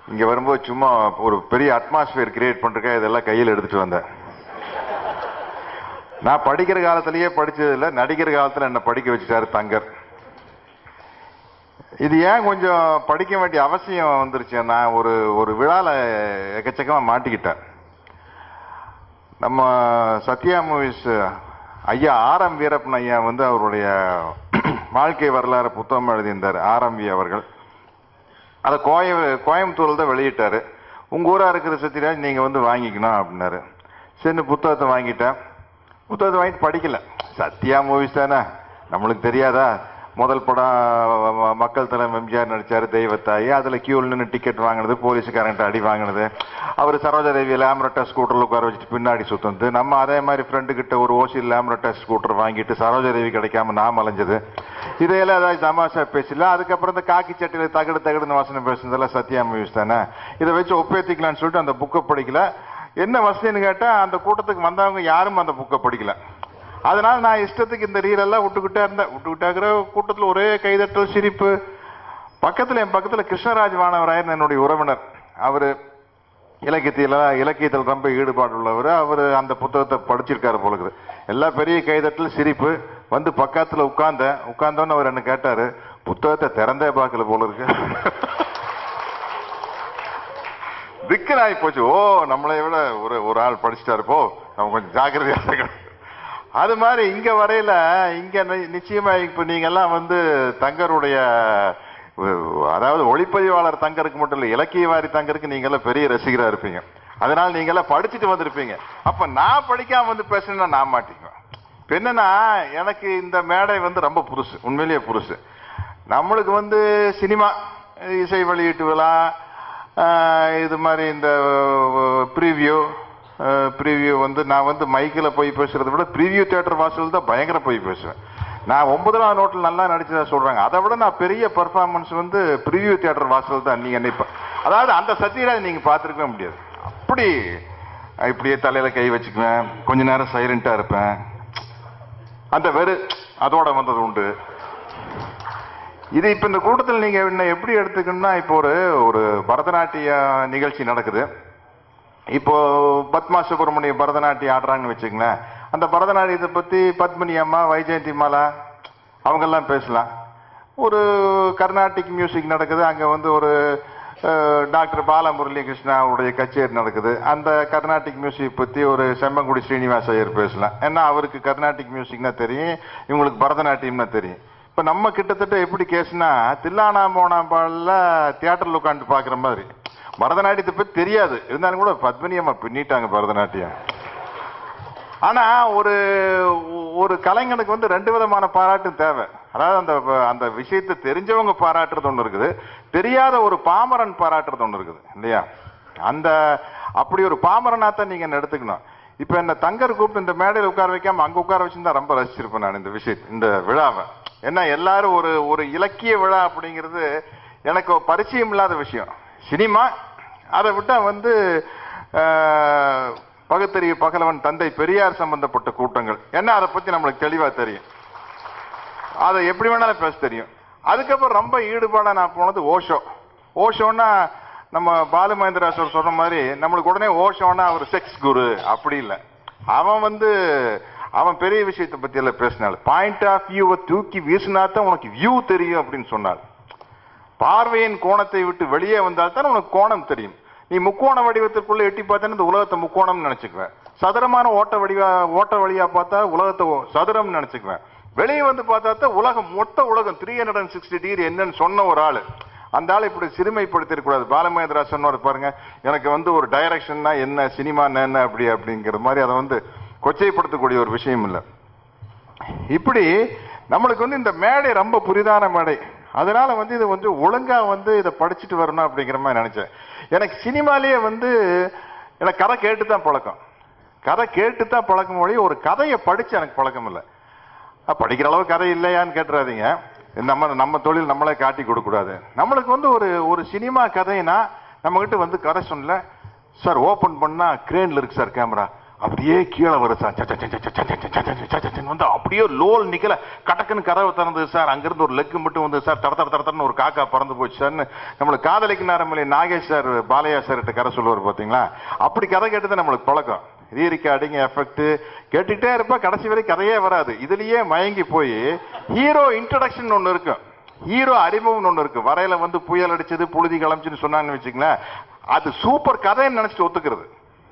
இங்க வரும்போது சும்மா ஒரு பெரிய அட்மாஸ்பியர் கிரியேட் பண்றதுக்காக இதெல்லாம் கையில் எடுத்துட்டு வந்தேன் நான் படிக்கிற காலத்திலேயே படிச்சது இல்ல நடிக்கிற காலத்துல என்ன படிக்க வச்சுட்டாரு தங்கர் இது ஏன் கொஞ்சம் படிக்க வேண்டிய அவசியம் வந்துருச்சு நான் ஒரு ஒரு விழால எக்கச்சக்கமா மாட்டிக்கிட்டேன் நம்ம சத்யா மூவிஸ் ஐயா ஆர் எம் வீரப்பன் ஐயா வந்து அவருடைய வாழ்க்கை வரலாறு புத்தகம் எழுதியிருந்தார் ஆர் எம் வி அவர்கள் அதை கோய கோயம்புத்தூர்ல தான் வெளியிட்டாரு உங்க ஊரா இருக்கிற சத்யராஜ் நீங்க வந்து வாங்கிக்கணும் அப்படின்னாரு சரி புத்தகத்தை வாங்கிட்டேன் புத்தகத்தை வாங்கிட்டு படிக்கல சத்யா மூவிஸ் தானே நம்மளுக்கு தெரியாதா முதல் படம் ம- மக்கள் தலைவர் எம்ஜிஆர் நடிச்சாரு தெய்வத்தாயி அதுல கியூல நின்று டிக்கெட் வாங்கினது போலீஸுக்காரன்ட்ட அடி வாங்கினது அவர் சரோஜா தேவி லேம்ரட்டா ஸ்கூட்டர்ல உட்கார வச்சுட்டு பின்னாடி சுத்தந்து நம்ம அதே மாதிரி ஃப்ரெண்டு கிட்ட ஒரு ஓசி லேம்ரட்டா ஸ்கூட்டர் வாங்கிட்டு சரோஜா தேவி கிடைக்காம நாம் அலைஞ்சது இதையெல்லாம் ஏதாவது தமாஷா பேசல அதுக்கப்புறம் இந்த காக்கி சட்டையில தகடு தகடுன்னு வாசனை பேசுனதெல்லாம் சத்யா மூவிஸ் தானே இதை வச்சு ஒப்பேத்திக்கலாம்னு சொல்லிட்டு அந்த புக்கை படிக்கல என்ன வசதின்னு கேட்டா அந்த கூட்டத்துக்கு வந்தவங்க யாரும் அந்த புக்கை படிக்கல அதனால நான் இஷ்டத்துக்கு இந்த ரீலெல்லாம் விட்டுக்கிட்டே இருந்தேன் விட்டுக்கிட்டாக்கிற கூட்டத்தில் ஒரே கைதட்டல் சிரிப்பு பக்கத்தில் என் பக்கத்தில் கிருஷ்ணராஜ் வானவராயர் என்னுடைய உறவினர் அவரு இலக்கியத்தில் இலக்கியத்தில் ரொம்ப ஈடுபாடு உள்ளவர் அவர் அந்த புத்தகத்தை படிச்சிருக்காரு போல இருக்குது எல்லா பெரிய கைதட்டல் சிரிப்பு வந்து பக்கத்தில் உட்கார்ந்தேன் உட்கார்ந்தோன்னு அவர் என்ன கேட்டாரு புத்தகத்தை திறந்தே பார்க்கல போல இருக்கு திக்கனாகி போச்சு ஓ நம்மளை விட ஒரு ஒரு ஆள் படிச்சிட்டாரு போ நம்ம கொஞ்சம் ஜாக்கிரதையா இருக்கணும் அது மாதிரி இங்க வரையில இங்க நி- நிச்சயமா இப்ப நீங்க எல்லாம் வந்து தங்கருடைய அஹ், அதாவது ஒளிப்பதிவாளர் தங்கருக்கு மட்டும் இல்ல இலக்கியவாரி தங்கருக்கு நீங்க எல்லாம் பெரிய ரசிகரா இருப்பீங்க அதனால நீங்க எல்லாம் படிச்சுட்டு வந்திருப்பீங்க அப்ப நான் படிக்காம வந்து பேசணும்னா நான் மாட்டிக்குவேன் இப்ப என்னன்னா எனக்கு இந்த மேடை வந்து ரொம்ப புதுசு உண்மையிலேயே புதுசு நம்மளுக்கு வந்து சினிமா இசை வெளியீட்டு விழா ஆஹ், இது மாதிரி இந்த ப்ரீவியூ ப்ரீவியூ வந்து நான் வந்து மைக்கில் போய் பேசுறதை விட ப்ரீவியூ தியேட்டர் வாசல் தான் பயங்கர போய் பேசுவேன் நான் ஒன்பதாம் நோட்டில் நல்லா நடிச்சதா சொல்றாங்க அதை விட நான் பெரிய பெர்ஃபார்மன்ஸ் வந்து ப்ரிவியூ தியேட்டர் வாசல் தான் நீங்க நினைப்பேன் அதாவது அந்த சத்யராஜ் நீங்க பார்த்துருக்கவே முடியாது அப்படி இப்படியே தலையில கை வச்சுக்குவேன் கொஞ்ச நேரம் சைலண்டா இருப்பேன் அந்த வெறு அதோட வந்தது உண்டு இது இப்ப இந்த கூட்டத்தில் நீங்க என்ன எப்படி எடுத்துக்கணும்னா இப்போ ஒரு ஒரு பரதநாட்டிய நிகழ்ச்சி நடக்குது இப்போ பத்மா சுப்பிரமணிய பரதநாட்டியம் ஆடுறாங்கன்னு வச்சுங்களேன் அந்த பரதநாட்டியத்தை பத்தி பத்மினி அம்மா வைஜெயந்தி மாலா அவங்கெல்லாம் பேசலாம் ஒரு கர்நாடிக் மியூசிக் நடக்குது அங்க வந்து ஒரு அஹ், டாக்டர் பாலமுரளி கிருஷ்ணாவுடைய கச்சேரி நடக்குது அந்த கர்நாடிக் மியூசிக் பத்தி ஒரு செம்மங்குடி ஸ்ரீனிவாச ஐயர் பேசலாம் ஏன்னா அவருக்கு கர்நாடிக் மியூசிக்னா தெரியும் இவங்களுக்கு பரதநாட்டியம்னா தெரியும் இப்ப நம்ம கிட்டத்தட்ட எப்படி கேஸ்னா தில்லானா மோனாம்பால்ல தியேட்டர்ல உட்காந்து பாக்குற மாதிரி பரதநாட்டியத்தை பத்தி தெரியாது இருந்தாலும் கூட பத்மினி அம்மா பின்னிட்டாங்க பரதநாட்டியம் ஆனா ஒரு ஒரு கலைஞனுக்கு வந்து ரெண்டு விதமான பாராட்டும் தேவை அதாவது அந்த அந்த விஷயத்தை தெரிஞ்சவங்க பாராட்டுறது ஒண்ணு இருக்குது தெரியாத ஒரு பாமரன் பாராட்டுறது ஒண்ணு இருக்குது இல்லையா அந்த அப்படி ஒரு பாமரனாத்தான் நீங்க என்ன எடுத்துக்கணும் இப்ப என்ன தங்கர் கூப்பிட்டு இந்த மேடையில் உட்கார வைக்காம அங்க உட்கார வச்சிருந்தா ரொம்ப ரசிச்சிருப்பேன் நான் இந்த விஷயத்தை இந்த விழாவை ஏன்னா எல்லாரும் ஒரு ஒரு இலக்கிய விழா அப்படிங்கிறது எனக்கு பரிச்சயம் இல்லாத விஷயம் சினிமா அதை விட்டா வந்து ஆஹ், பகுத்தறிவு பகலவன் தந்தை பெரியார் சம்பந்தப்பட்ட கூட்டங்கள் என்ன அதை பத்தி நம்மளுக்கு தெளிவா தெரியும் அதை எப்படி வேணாலும் பேச தெரியும் அதுக்கப்புறம் ரொம்ப ஈடுபாடா நான் போனது ஓஷோ ஓஷோன்னா நம்ம பாலு மகேந்திராசர் சொன்ன மாதிரி நம்மளுக்கு உடனே ஓஷோன்னா அவர் செக்ஸ் குரு அப்படி இல்லை அவன் வந்து அவன் பெரிய விஷயத்தை பத்தி எல்லாம் பேசினாள் பாயிண்ட் ஆஃப் வியூவை தூக்கி வீசினா தான் உனக்கு வியூ தெரியும் அப்படின்னு சொன்னாள் பார்வையின் கோணத்தை விட்டு வெளியே வந்தால் தான் உனக்கு கோணம் தெரியும் நீ முக்கோண வடிவத்திற்குள்ள எட்டி பார்த்தா இந்த உலகத்தை முக்கோணம்னு நினைச்சுக்குவேன் சதுரமான ஓட்ட வடிவா ஓட்ட வழியா பார்த்தா உலகத்தை ஓ- சதுரம்னு நினைச்சுக்குவேன் வெளியே வந்து பார்த்தா தான் உலகம் மொத்த உலகம் three hundred and sixty degree என்னன்னு சொன்ன ஒரு ஆளு அந்த ஆள் இப்படி சிறுமைப்படுத்திருக்கூடாது பாலமகேந்திரா சொன்னார் பாருங்க எனக்கு வந்து ஒரு டைரக்ஷன்னா என்ன சினிமா என்ன அப்படி அப்படிங்கிற மாதிரி அதை வந்து கொச்சைப்படுத்தக்கூடிய ஒரு விஷயம் இல்லை இப்படி நம்மளுக்கு வந்து இந்த மேடை ரொம்ப புரிதான மேடை அதனால வந்து இது வந்து ஒழுங்கா வந்து இதை படிச்சுட்டு வரணும் அப்படிங்கிற மாதிரி நினைச்சேன் எனக்கு சினிமாலேயே வந்து எனக்கு கதை கேட்டு தான் பழக்கம் கதை கேட்டு தான் பழக்கம் மொழி ஒரு கதையை படிச்சு எனக்கு பழக்கம் இல்லை அஹ் படிக்கிற அளவு கதை இல்லையான்னு கேட்டுறாதீங்க நம்ம நம்ம தொழில் நம்மளே காட்டி கொடுக்க கூடாது நம்மளுக்கு வந்து ஒரு ஒரு சினிமா கதைனா நம்ம கிட்ட வந்து கதை சொல்லல சார் ஓபன் பண்ணா கிரேன்ல இருக்கு சார் கேமரா அப்படியே கீழே வருது சார் ச, ச, ச, ச, ச, ச, ச, ச, ச, ச, ச, ச, வந்து அப்படியே லோல் நிக்கல கடக்குன்னு கதவை திறந்தது சார் அங்கிருந்து ஒரு லெக்கு மட்டும் வந்து சார் தட தட தட தடன்னு ஒரு காக்கா பறந்து போச்சு சார்னு நம்மளுக்கு காதலிக்கு நேரமில்லை நாகேஷ் சார் பாலையா சார் கதை சொல்லுவார் பாத்தீங்களா அப்படி கதை கேட்டது நம்மளுக்கு பழக்கம் ரீ ரெக்கார்டிங் எஃபெக்ட் கேட்டுக்கிட்டே இருப்பா கடைசி வரை கதையே வராது இதுலயே மயங்கி போய் ஹீரோ இன்ட்ரடக்ஷன் ஒன்னு இருக்கும் ஹீரோ அறிமுகம் ஒண்ணு இருக்கு வரையில வந்து புயல் அடிச்சது புழுதி கிளம்பிச்சுன்னு சொன்னாங்கன்னு வச்சுங்களேன் அது சூப்பர் கதைன்னு நினைச்சிட்டு ஒத்துக்கிறது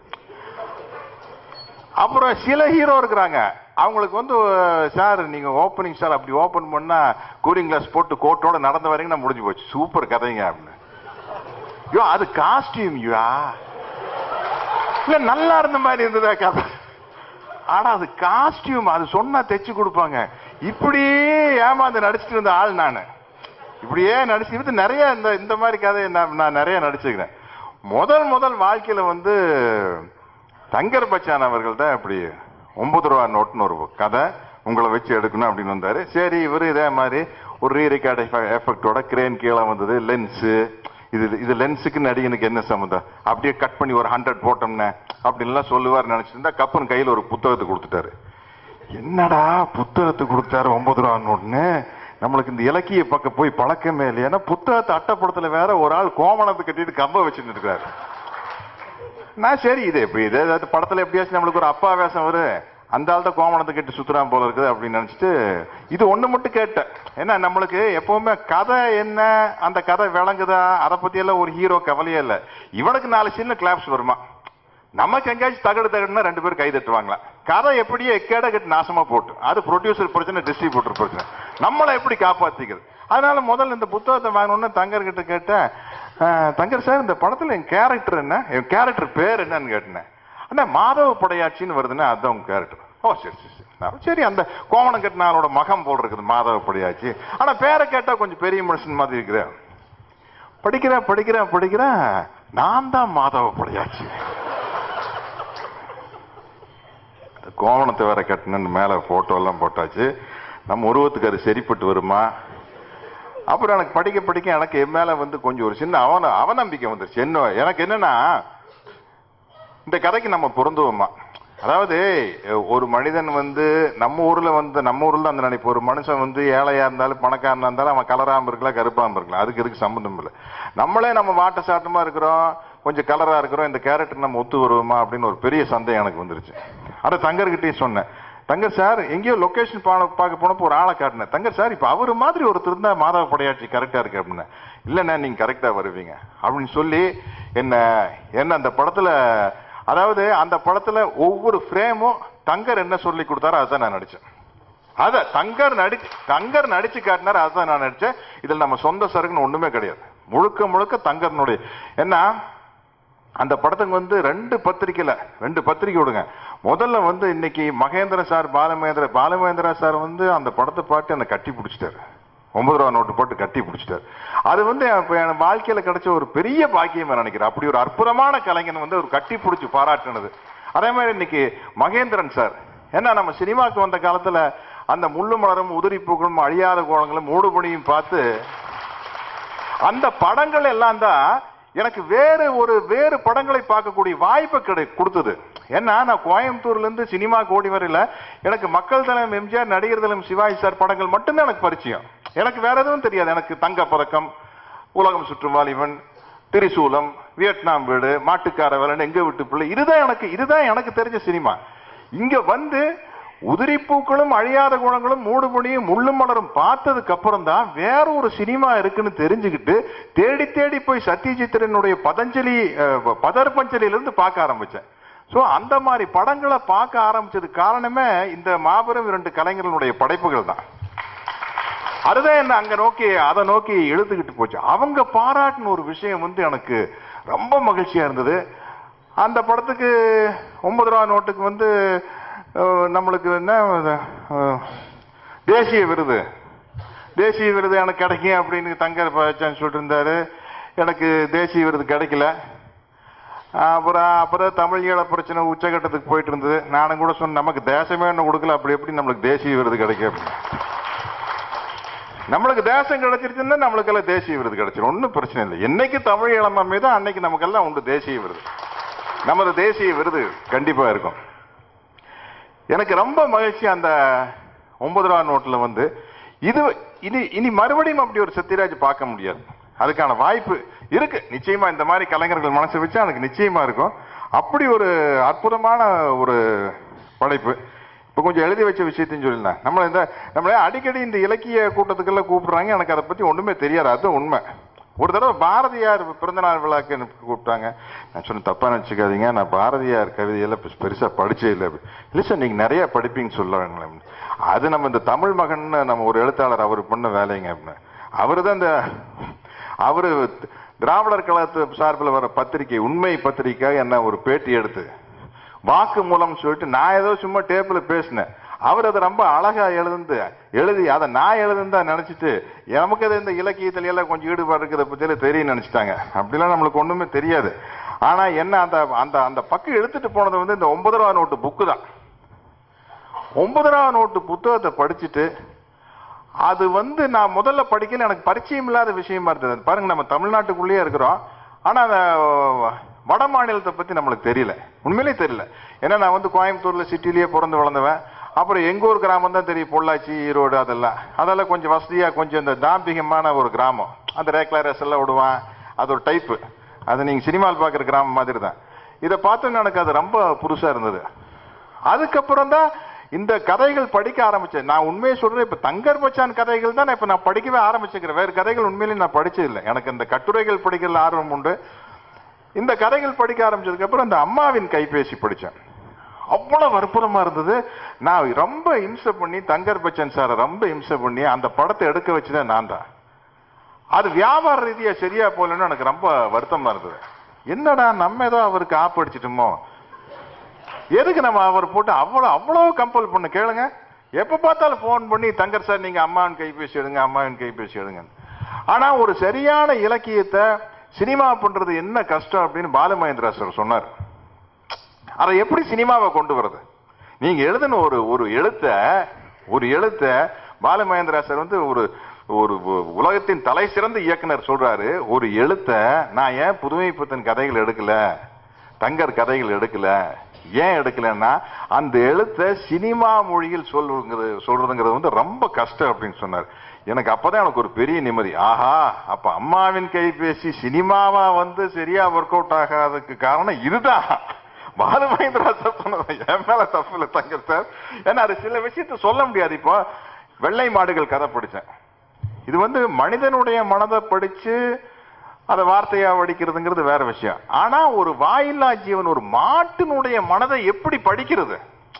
அப்புறம் சில ஹீரோ இருக்கிறாங்க அவங்களுக்கு வந்து சார் நீங்க ஓப்பனிங் சார் அப்படி ஓபன் பண்ணா கூலிங் கிளாஸ் போட்டு கோட்டோட நடந்த வரைக்கும் நான் முடிஞ்சு போச்சு சூப்பர் கதைங்க அப்படின்னு ஐயோ அது காஸ்டியூம் யா இல்ல நல்லா இருந்த மாதிரி இருந்ததா கதை ஆனா அது காஸ்டியூம் அது சொன்னா தைச்சு கொடுப்பாங்க இப்படியே ஏமாந்து நடிச்சிட்டு இருந்த ஆள் நானு இப்படியே நடிச்சு இது நிறைய இந்த இந்த மாதிரி கதை நான் நான் நிறைய நடிச்சுக்கிறேன் முதல் முதல் வாழ்க்கையில வந்து தங்கர் பச்சான் அவர்கள் தான் இப்படி ஒன்பது ரூபா நோட்டுன்னு ஒரு கதை உங்களை வச்சு எடுக்கணும் அப்படின்னு வந்தாரு சரி இவரு இதே மாதிரி ஒரு ரீ ரெக்கார்ட் எஃபெக்டோட கிரேன் கீழே வந்தது லென்ஸு இது இது லென்ஸுக்கு நடிகனுக்கு என்ன சம்மந்தம் அப்படியே கட் பண்ணி ஒரு ஹண்ட்ரட் போட்டோம்னே அப்படின்லாம் சொல்லுவார் நினைச்சிட்டு இருந்தா கப்பன் கையில் ஒரு புத்தகத்தை கொடுத்துட்டாரு என்னடா புத்தகத்தை கொடுத்தாரு ஒன்பது ரூபா நோட்டுன்னு நம்மளுக்கு இந்த இலக்கிய பக்கம் போய் பழக்கமே இல்லை ஏன்னா புத்தகத்தை அட்டப்படத்துல வேற ஒரு ஆள் கோமணத்தை கட்டிட்டு கம்ப வச்சுட்டு இருக்காரு நான் சரி இது எப்படி இது அது படத்துல எப்படியாச்சும் நம்மளுக்கு ஒரு அப்பா வேஷம் வரும் அந்த ஆள் தான் கோமணத்தை கட்டி சுத்துறான் போல இருக்குது அப்படின்னு நினைச்சிட்டு இது ஒண்ணு மட்டும் கேட்டேன் ஏன்னா நம்மளுக்கு எப்பவுமே கதை என்ன அந்த கதை விளங்குதா அதை பத்தி எல்லாம் ஒரு ஹீரோ கவலையே இல்லை இவனுக்கு நாலு சின்ன கிளாப்ஸ் வருமா நமக்கு எங்கேயாச்சும் தகடு தகடுனா ரெண்டு பேரும் கை தட்டுவாங்களா கதை எப்படியே எக்கேட கட்டு நாசமா போட்டு அது ப்ரொடியூசர் பிரச்சனை டிஸ்ட்ரிபியூட்டர் பிரச்சனை நம்மளை எப்படி காப்பாத்திக்கிறது அதனால முதல்ல இந்த புத்தகத்தை வாங்கணும்னு தங்கர் கிட்ட கேட்டேன் "அஹ், தங்கர் சார் இந்த படத்துல என் கேரக்டர் என்ன என் கேரக்டர் பேர் என்னன்னு கேட்டேன் அண்ணா மாதவ படையாச்சின்னு வருதுன்னா அதுதான் உங்க கேரக்டர் ஓ சரி சரி சரி நான் சரி அந்த கோவணம் கட்டினாலோட மகம் போல் இருக்குது மாதவ படையாச்சி ஆனா பேரை கேட்டா கொஞ்சம் பெரிய மனுஷன் மாதிரி இருக்கிறேன் படிக்கிறேன் படிக்கிறேன் படிக்கிறேன் நான் தான் மாதவ படையாச்சி கோவணத்தை வேற கட்டணும்னு மேல போட்டோ எல்லாம் போட்டாச்சு நம்ம உருவத்துக்கு அது சரிப்பட்டு வருமா அப்புறம் எனக்கு படிக்க படிக்க எனக்கு என் மேல வந்து கொஞ்சம் ஒரு சின்ன அவன அவநம்பிக்கை வந்துருச்சு என்ன எனக்கு என்னன்னா இந்த கதைக்கு நம்ம பொருந்துவோமா அதாவது ஒரு மனிதன் வந்து நம்ம ஊர்ல வந்து நம்ம ஊர்ல அந்த நினைப்பு ஒரு மனுஷன் வந்து ஏழையா இருந்தாலும் பணக்காரனா இருந்தாலும் அவன் கலராம இருக்கலாம் கருப்பாம இருக்கலாம் அதுக்கு இதுக்கு சம்பந்தம் இல்லை நம்மளே நம்ம வாட்ட சாட்டமா இருக்கிறோம் கொஞ்சம் கலரா இருக்கிறோம் இந்த கேரக்டர் நம்ம ஒத்து வருவோமா அப்படின்னு ஒரு பெரிய சந்தேகம் எனக்கு வந்துருச்சு அதை தங்கர்கிட்டயும் சொன்னேன் தங்கர் சார் எங்கேயோ லொகேஷன் பார்க்க போனப்போ ஒரு ஆளை காட்டினேன் தங்கர் சார் இப்ப அவரு மாதிரி ஒருத்தர் இருந்தா மாதவ படையாட்சி கரெக்டா இருக்கு அப்படின்னு இல்லைண்ணா நீங்க கரெக்டா வருவீங்க அப்படின்னு சொல்லி என்ன என்ன அந்த படத்துல அதாவது அந்த படத்துல ஒவ்வொரு ஃப்ரேமும் தங்கர் என்ன சொல்லி கொடுத்தாரோ அதான் நான் நடிச்சேன் அத தங்கர் நடி தங்கர் நடிச்சு காட்டினாரு அதான் நான் நடிச்சேன் இதுல நம்ம சொந்த சரக்குன்னு ஒண்ணுமே கிடையாது முழுக்க முழுக்க தங்கர்னுடைய ஏன்னா அந்த படத்துக்கு வந்து ரெண்டு பத்திரிக்கையில ரெண்டு பத்திரிக்கை விடுங்க முதல்ல வந்து இன்னைக்கு மகேந்திர சார் பாலமகேந்திர பாலமகேந்திரா சார் வந்து அந்த படத்தை பாட்டு என்னை கட்டி பிடிச்சிட்டாரு ஒன்பது ரூபா நோட்டு போட்டு கட்டி பிடிச்சிட்டாரு அது வந்து இப்ப என் வாழ்க்கையில கிடைச்ச ஒரு பெரிய பாக்கியம் நினைக்கிறேன் அப்படி ஒரு அற்புதமான கலைஞன் வந்து ஒரு கட்டி பிடிச்சி பாராட்டுனது அதே மாதிரி இன்னைக்கு மகேந்திரன் சார் ஏன்னா நம்ம சினிமாவுக்கு வந்த காலத்துல அந்த முள்ளு மலரும் உதிரி பூக்களும் அழியாத கோலங்களும் மூடுபணியும் பார்த்து அந்த படங்கள் எல்லாம் தான் எனக்கு வேறு ஒரு வேறு படங்களை பார்க்கக்கூடிய வாய்ப்பு கிடை கொடுத்தது ஏன்னா நான் கோயம்புத்தூர்ல இருந்து சினிமா கோடி வரையில எனக்கு மக்கள் தலைவர் எம்ஜிஆர் நடிகர் தலைவர் சிவாஜி சார் படங்கள் மட்டும்தான் எனக்கு பரிச்சயம் எனக்கு வேற எதுவும் தெரியாது எனக்கு தங்க பதக்கம் உலகம் சுற்றும் வாலிபன் திரிசூலம் வியட்நாம் வீடு மாட்டுக்கார வேலன் எங்க விட்டு பிள்ளை இதுதான் எனக்கு இதுதான் எனக்கு தெரிஞ்ச சினிமா இங்க வந்து உதிரி பூக்களும் அழியாத குணங்களும் மூடுபணியும் முள்ளும் மலரும் பார்த்ததுக்கு அப்புறம் தான் வேற ஒரு சினிமா இருக்குன்னு தெரிஞ்சுக்கிட்டு தேடி தேடி போய் சத்யஜித்திரனுடைய பதஞ்சலி அஹ், பதர் பஞ்சலியில இருந்து பார்க்க ஆரம்பிச்சேன் சோ அந்த மாதிரி படங்களை பார்க்க ஆரம்பிச்சது காரணமே இந்த மாபெரும் இரண்டு கலைஞர்களுடைய படைப்புகள் தான் அதுதான் என்ன அங்க நோக்கி அதை நோக்கி இழுத்துக்கிட்டு போச்சு அவங்க பாராட்டின ஒரு விஷயம் வந்து எனக்கு ரொம்ப மகிழ்ச்சியா இருந்தது அந்த படத்துக்கு ஒன்பது ரூபா நோட்டுக்கு வந்து அஹ், நம்மளுக்கு என்ன அஹ், தேசிய விருது தேசிய விருது எனக்கு கிடைக்கும் அப்படின்னு தங்கர் பச்சான் சொல்லிட்டு இருந்தாரு எனக்கு தேசிய விருது கிடைக்கல அப்புறம் அப்புறம் தமிழ் ஈழ பிரச்சனை உச்சகட்டத்துக்கு போயிட்டு இருந்தது நானும் கூட சொன்னேன் நமக்கு தேசமே ஒன்று கொடுக்கல அப்படி எப்படி நம்மளுக்கு தேசிய விருது கிடைக்கும் அப்படின்னு. நம்மளுக்கு தேசம் கிடைச்சிருச்சுன்னா நம்மளுக்கு எல்லாம் தேசிய விருது கிடைச்சிடும் ஒன்றும் பிரச்சனை இல்லை என்னைக்கு தமிழ் இளமை மீது அன்னைக்கு நமக்கெல்லாம் உண்டு தேசிய விருது நமது தேசிய விருது கண்டிப்பா இருக்கும் எனக்கு ரொம்ப மகிழ்ச்சி அந்த ஒன்பது ரூபா நோட்டுல வந்து இது இனி இனி மறுபடியும் அப்படி ஒரு சத்யராஜ் பார்க்க முடியாது அதுக்கான வாய்ப்பு இருக்கு நிச்சயமா இந்த மாதிரி கலைஞர்கள் மனசு வச்சா எனக்கு நிச்சயமா இருக்கும் அப்படி ஒரு அற்புதமான ஒரு படைப்பு இப்போ கொஞ்சம் எழுதி வச்ச விஷயத்தையும் சொல்லிடலாம் நம்மள இந்த நம்மள அடிக்கடி இந்த இலக்கிய கூட்டத்துக்கெல்லாம் கூப்பிடுறாங்க எனக்கு அதை பத்தி ஒண்ணுமே தெரியாது அது உண்மை ஒரு தடவை பாரதியார் பிறந்தநாள் விழாக்கு எனக்கு கூப்பிட்டாங்க நான் சொன்ன தப்பா நினச்சிக்காதீங்க நான் பாரதியார் கவிதையெல்லாம் பெ- பெருசா படிச்சே இல்லை இல்லை சார் நீங்க நிறைய படிப்பீங்க சொல்லுவாங்களே அது நம்ம இந்த தமிழ் மகன் நம்ம ஒரு எழுத்தாளர் அவர் பண்ண வேலைங்க அப்படின்னு அவரு தான் இந்த அவரு திராவிடர் கழகத்து சார்பில் வர பத்திரிகை உண்மை பத்திரிக்கை என்ன ஒரு பேட்டி எடுத்து வாக்கு மூலம் சொல்லிட்டு நான் ஏதோ சும்மா டேபிள் பேசினேன் அவர் அதை ரொம்ப அழகா எழுந்து எழுதி அதை நான் எழுதுன்னு தான் நினைச்சிட்டு நமக்கு அது இந்த இலக்கியத்துல எல்லாம் கொஞ்சம் ஈடுபாடு இருக்கிறத பத்தியில தெரியும் நினைச்சிட்டாங்க அப்படிலாம் நம்மளுக்கு ஒண்ணுமே தெரியாது ஆனா என்ன அந்த அந்த அந்த பக்கம் எடுத்துட்டு போனது வந்து இந்த ஒன்பது ரூபா நோட்டு புக்கு தான் ஒன்பது ரூபா நோட்டு புத்தகத்தை படிச்சுட்டு அது வந்து நான் முதல்ல படிக்கல எனக்கு பரிச்சயம் இல்லாத விஷயமா இருந்தது பாருங்க நம்ம தமிழ்நாட்டுக்குள்ளேயே இருக்கிறோம் ஆனா அந்த வட மாநிலத்தை பத்தி நம்மளுக்கு தெரியல உண்மையிலேயே தெரியல ஏன்னா நான் வந்து கோயம்புத்தூர்ல சிட்டிலேயே பிறந்து வளர்ந்தவன் அப்புறம் எங்க ஊர் கிராமம் தான் தெரியும் பொள்ளாச்சி ஈரோடு அதெல்லாம் அதெல்லாம் கொஞ்சம் வசதியா கொஞ்சம் இந்த தாம்பிகமான ஒரு கிராமம் அந்த ரேக்லாரஸ் எல்லாம் விடுவான் அது ஒரு டைப்பு அது நீங்க சினிமாவில் பார்க்குற கிராமம் மாதிரி தான் இதை பார்த்தோன்னு எனக்கு அது ரொம்ப புதுசா இருந்தது அதுக்கப்புறம் தான் இந்த கதைகள் படிக்க ஆரம்பிச்சேன் நான் உண்மையை சொல்றேன் இப்ப தங்கர் பச்சான் கதைகள் தான் இப்ப நான் படிக்கவே ஆரம்பிச்சுக்கிறேன் வேற கதைகள் உண்மையிலேயே நான் படிச்சது இல்லை எனக்கு இந்த கட்டுரைகள் படிக்கிறதுல ஆர்வம் உண்டு இந்த கதைகள் படிக்க ஆரம்பிச்சதுக்கு அப்புறம் இந்த அம்மாவின் கைபேசி படிச்சேன் அவ்வளவு அற்புதமா இருந்தது நான் ரொம்ப இம்சை பண்ணி தங்கர் பச்சன் சாரை ரொம்ப இம்சை பண்ணி அந்த படத்தை எடுக்க வச்சதே நான் தான் அது வியாபார ரீதியா சரியா போகலன்னு எனக்கு ரொம்ப வருத்தமா இருந்தது என்னடா நம்ம ஏதோ அவருக்கு ஆப் அடிச்சிட்டோமோ எதுக்கு நம்ம அவர் போட்டு அவ்வளவு அவ்வளவு கம்பல் பண்ண கேளுங்க எப்ப பார்த்தாலும் ஃபோன் பண்ணி தங்கர் சார் நீங்க அம்மாவின் கைபேசி எடுங்க அம்மாவின் கைபேசி எடுங்க ஆனா ஒரு சரியான இலக்கியத்தை சினிமா பண்றது என்ன கஷ்டம் அப்படின்னு பாலுமகேந்திரா சார் சொன்னார் அதை எப்படி சினிமாவை கொண்டு வர்றது நீங்க எழுதின ஒரு ஒரு எழுத்த ஒரு எழுத்த பாலுமகேந்திரா சார் வந்து ஒரு ஒரு உ- உலகத்தின் தலை சிறந்த இயக்குனர் சொல்றாரு ஒரு எழுத்த நான் ஏன் புதுமை புத்தன் கதைகள் எடுக்கல தங்கர் கதைகள் எடுக்கல ஏன் எடுக்கலன்னா அந்த எழுத்த சினிமா மொழியில் சொல்லுங்கிறது சொல்றதுங்கிறது வந்து ரொம்ப கஷ்டம் அப்படின்னு சொன்னார் எனக்கு அப்பதான் எனக்கு ஒரு பெரிய நிம்மதி ஆஹா அப்ப அம்மாவின் கைபேசி சினிமாவா வந்து சரியா ஒர்க் அவுட் ஆகாததுக்கு காரணம் இதுதான் பாலு மகேந்திரா சார் சொன்னது என் மேல தப்பு இல்லை தங்கர் சார் ஏன்னா அது சில விஷயத்த சொல்ல முடியாது இப்போ வெள்ளை மாடுகள் கதை படிச்சேன் இது வந்து மனிதனுடைய மனதை படிச்சு அதை வார்த்தையா வடிக்கிறதுங்கிறது வேற விஷயம் ஆனா ஒரு வாயில்லா ஜீவன் ஒரு மாட்டினுடைய மனதை எப்படி படிக்கிறது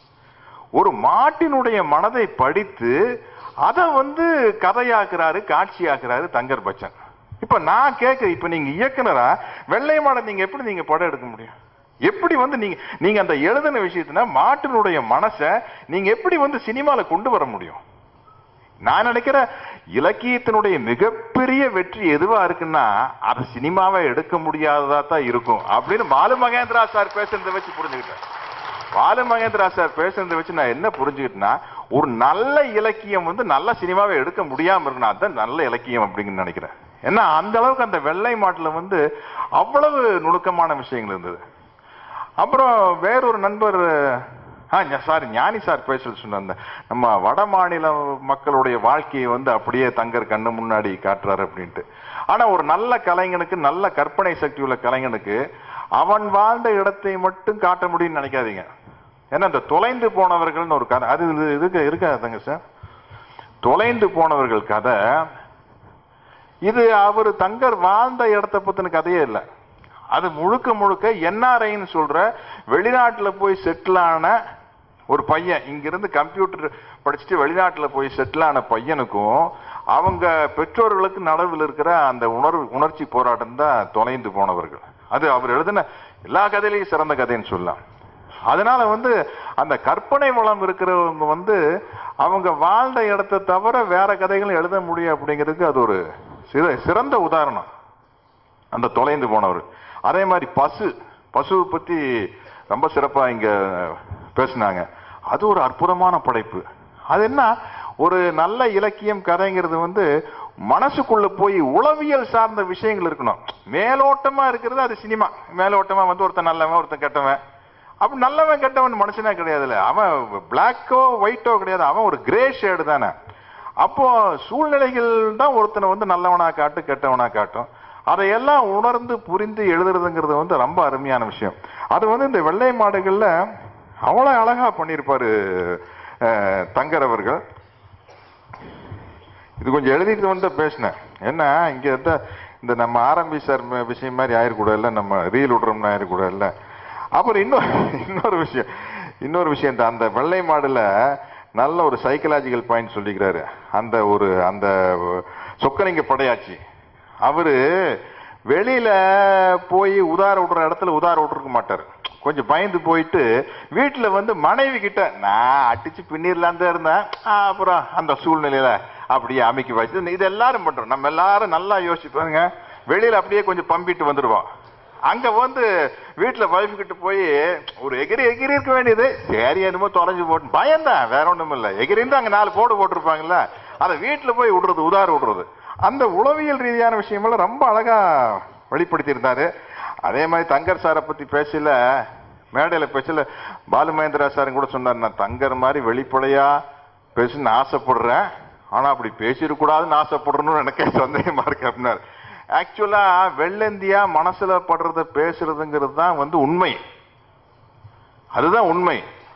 ஒரு மாட்டினுடைய மனதை படித்து அதை வந்து கதையாக்குறாரு காட்சியாக்குறாரு தங்கர் பச்சன் இப்ப நான் கேட்க இப்ப நீங்க இயக்குனரா வெள்ளை மாடை நீங்க எப்படி நீங்க படம் எடுக்க முடியும் எப்படி வந்து நீங்க நீங்க அந்த எழுதின விஷயத்துல மாட்டினுடைய மனசை நீங்க எப்படி வந்து சினிமால கொண்டு வர முடியும் நான் நினைக்கிற இலக்கியத்தினுடைய மிகப்பெரிய வெற்றி எதுவா இருக்குன்னா அது சினிமாவை எடுக்க முடியாததா தான் இருக்கும் அப்படின்னு பாலு மகேந்திரா சார் பேசுறதை வச்சு புரிஞ்சுக்கிட்டேன் பாலு மகேந்திரா சார் பேசுறதை வச்சு நான் என்ன புரிஞ்சுக்கிட்டேன்னா ஒரு நல்ல இலக்கியம் வந்து நல்ல சினிமாவை எடுக்க முடியாம இருக்கணும் அதுதான் நல்ல இலக்கியம் அப்படின்னு நினைக்கிறேன் ஏன்னா அந்த அளவுக்கு அந்த வெள்ளை மாட்டுல வந்து அவ்வளவு நுணுக்கமான விஷயங்கள் இருந்தது அப்புறம் வேறொரு நண்பர் ஆ சாரி ஞானி சார் பேச சொன்ன அந்த நம்ம வட மாநில மக்களுடைய வாழ்க்கையை வந்து அப்படியே தங்கர் கண்ணு முன்னாடி காட்டுறாரு அப்படின்ட்டு ஆனா ஒரு நல்ல கலைஞனுக்கு நல்ல கற்பனை சக்தி உள்ள கலைஞனுக்கு அவன் வாழ்ந்த இடத்தை மட்டும் காட்ட முடியும்னு நினைக்காதீங்க ஏன்னா இந்த தொலைந்து போனவர்கள்னு ஒரு கதை அது இது- இதுக்கு இருக்காதுங்க சார் தொலைந்து போனவர்கள் கதை இது அவர் தங்கர் வாழ்ந்த இடத்தை பத்தின கதையே இல்லை அது முழுக்க முழுக்க என்ஆர்ஐன்னு சொல்ற வெளிநாட்டுல போய் செட்டில் ஆன ஒரு பையன் இங்கிருந்து கம்ப்யூட்டர் படிச்சுட்டு வெளிநாட்டுல போய் செட்டில் ஆன பையனுக்கும் அவங்க பெற்றோர்களுக்கு நடுவில் இருக்கிற அந்த உணர்வு உணர்ச்சி போராட்டம் தான் தொலைந்து போனவர்கள் அது அவர் எழுதின எல்லா கதையிலையும் சிறந்த கதைன்னு சொல்லலாம் அதனால வந்து அந்த கற்பனை வளம் இருக்கிறவங்க வந்து அவங்க வாழ்ந்த இடத்தை தவிர வேற கதைகளும் எழுத முடியும் அப்படிங்கிறதுக்கு அது ஒரு சிற- சிறந்த உதாரணம் அந்த தொலைந்து போனவர் அதே மாதிரி பசு பசுவை பத்தி ரொம்ப சிறப்பா இங்க பேசினாங்க அது ஒரு அற்புதமான படைப்பு அது என்ன ஒரு நல்ல இலக்கியம் கதைங்கிறது வந்து மனசுக்குள்ள போய் உளவியல் சார்ந்த விஷயங்கள் இருக்கணும் மேலோட்டமா இருக்கிறது அது சினிமா மேலோட்டமா வந்து ஒருத்தன் நல்லவன் ஒருத்தன் கெட்டவன் அப்ப நல்லவன் கெட்டவன் மனுஷனா கிடையாதுல்ல அவன் பிளாக்கோ ஒயிட்டோ கிடையாது அவன் ஒரு கிரே ஷேடு தானே அப்போ சூழ்நிலைகள் தான் ஒருத்தனை வந்து நல்லவனா காட்டு கெட்டவனா காட்டும் அதையெல்லாம் உணர்ந்து புரிந்து எழுதுறதுங்கிறது வந்து ரொம்ப அருமையான விஷயம் அது வந்து இந்த வெள்ளை மாடுகள்ல அவ்வளவு அழகா பண்ணியிருப்பாரு அஹ், தங்கர் அவர்கள் இது கொஞ்சம் எழுதிட்டு வந்து பேசினேன் என்ன இங்க இருந்த இந்த நம்ம ஆரம்பி சார் ம- விஷயம் மாதிரி ஆயிடக்கூடாதுல்ல நம்ம ரீல் விடுறோம்னு ஆயிடக்கூடாதுல்ல அப்புறம் இன்னொரு இன்னொரு விஷயம் இன்னொரு விஷயம் இந்த அந்த வெள்ளை மாடுல நல்ல ஒரு சைக்கலாஜிக்கல் பாயிண்ட் சொல்லிக்கிறாரு அந்த ஒரு அந்த சொக்கலிங்க படையாச்சி அவரு வெளியில போய் உதார விடுற இடத்துல உதார விட்டுருக்க மாட்டாரு கொஞ்சம் பயந்து போயிட்டு வீட்டுல வந்து மனைவி கிட்ட நான் அடிச்சு பின்னிரலான் தான் இருந்தேன் ஆ, அப்புறம் அந்த சூழ்நிலையில அப்படியே அமைக்கி வச்சு இது எல்லாரும் பண்றோம் நம்ம எல்லாரும் நல்லா யோசிச்சு பாருங்க வெளியில அப்படியே கொஞ்சம் பம்பிட்டு வந்துடுவோம் அங்க வந்து வீட்டுல வைஃப் கிட்ட போய் ஒரு எகிரி எகிரி இருக்க வேண்டியது சரி என்னமோ தொலைஞ்சு போட்டு பயம்தான் வேற ஒண்ணும் இல்ல எகிரி இருந்தா அங்க நாலு போடு போட்டிருப்பாங்கல்ல அதை வீட்டுல போய் விடுறது உதார விடுறது அந்த உளவியல் ரீதியான விஷயமெல்லாம் ரொம்ப அழகா வெளிப்படுத்தி இருந்தாரு அதே மாதிரி தங்கர் சாரை பத்தி பேசல மேடையில பேசல பாலு மகேந்திரா சாரும் கூட சொன்னார் நான் தங்கர் மாதிரி வெளிப்படையா பேசணும்னு ஆசைப்படுறேன் ஆனா அப்படி பேசிடக்கூடாதுன்னு ஆசைப்படுறேன்னு எனக்கே சந்தேகமா இருக்கு அப்படின்னாரு ஆக்சுவலா வெள்ளந்தியா மனசுல படுறத பேசுறதுங்கிறது தான் வந்து உண்மை அதுதான் உண்மை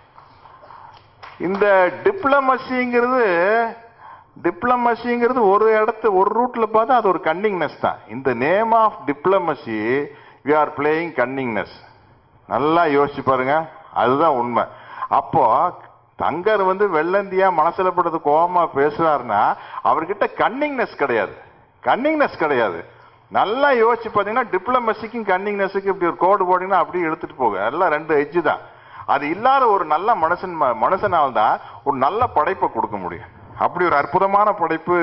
இந்த டிப்ளமசிங்கிறது டிப்ளமசிங்கிறது ஒரு இடத்து ஒரு ரூட்ல பார்த்தா அது ஒரு கன்னிங்னஸ் தான் இந்த name of diplomacy we are playing cunningness நல்லா யோசிச்சு பாருங்க அதுதான் உண்மை அப்போ தங்கர் வந்து வெள்ளந்தியா மனசுல படுறது கோபமா பேசுறாருன்னா அவர்கிட்ட கன்னிங்னஸ் கிடையாது கன்னிங்னஸ் கிடையாது நல்லா யோசிச்சு பாத்தீங்கன்னா டிப்ளமசிக்கும் கன்னிங்னஸுக்கு இப்படி ஒரு கோடு போட்டீங்கன்னா அப்படியே எடுத்துட்டு போக எல்லாம் ரெண்டு எஜ்ஜு தான் அது இல்லாத ஒரு நல்ல மனுஷன் ம- மனுஷனால் தான் ஒரு நல்ல படைப்பை கொடுக்க முடியும் அப்படி ஒரு அற்புதமான படைப்பு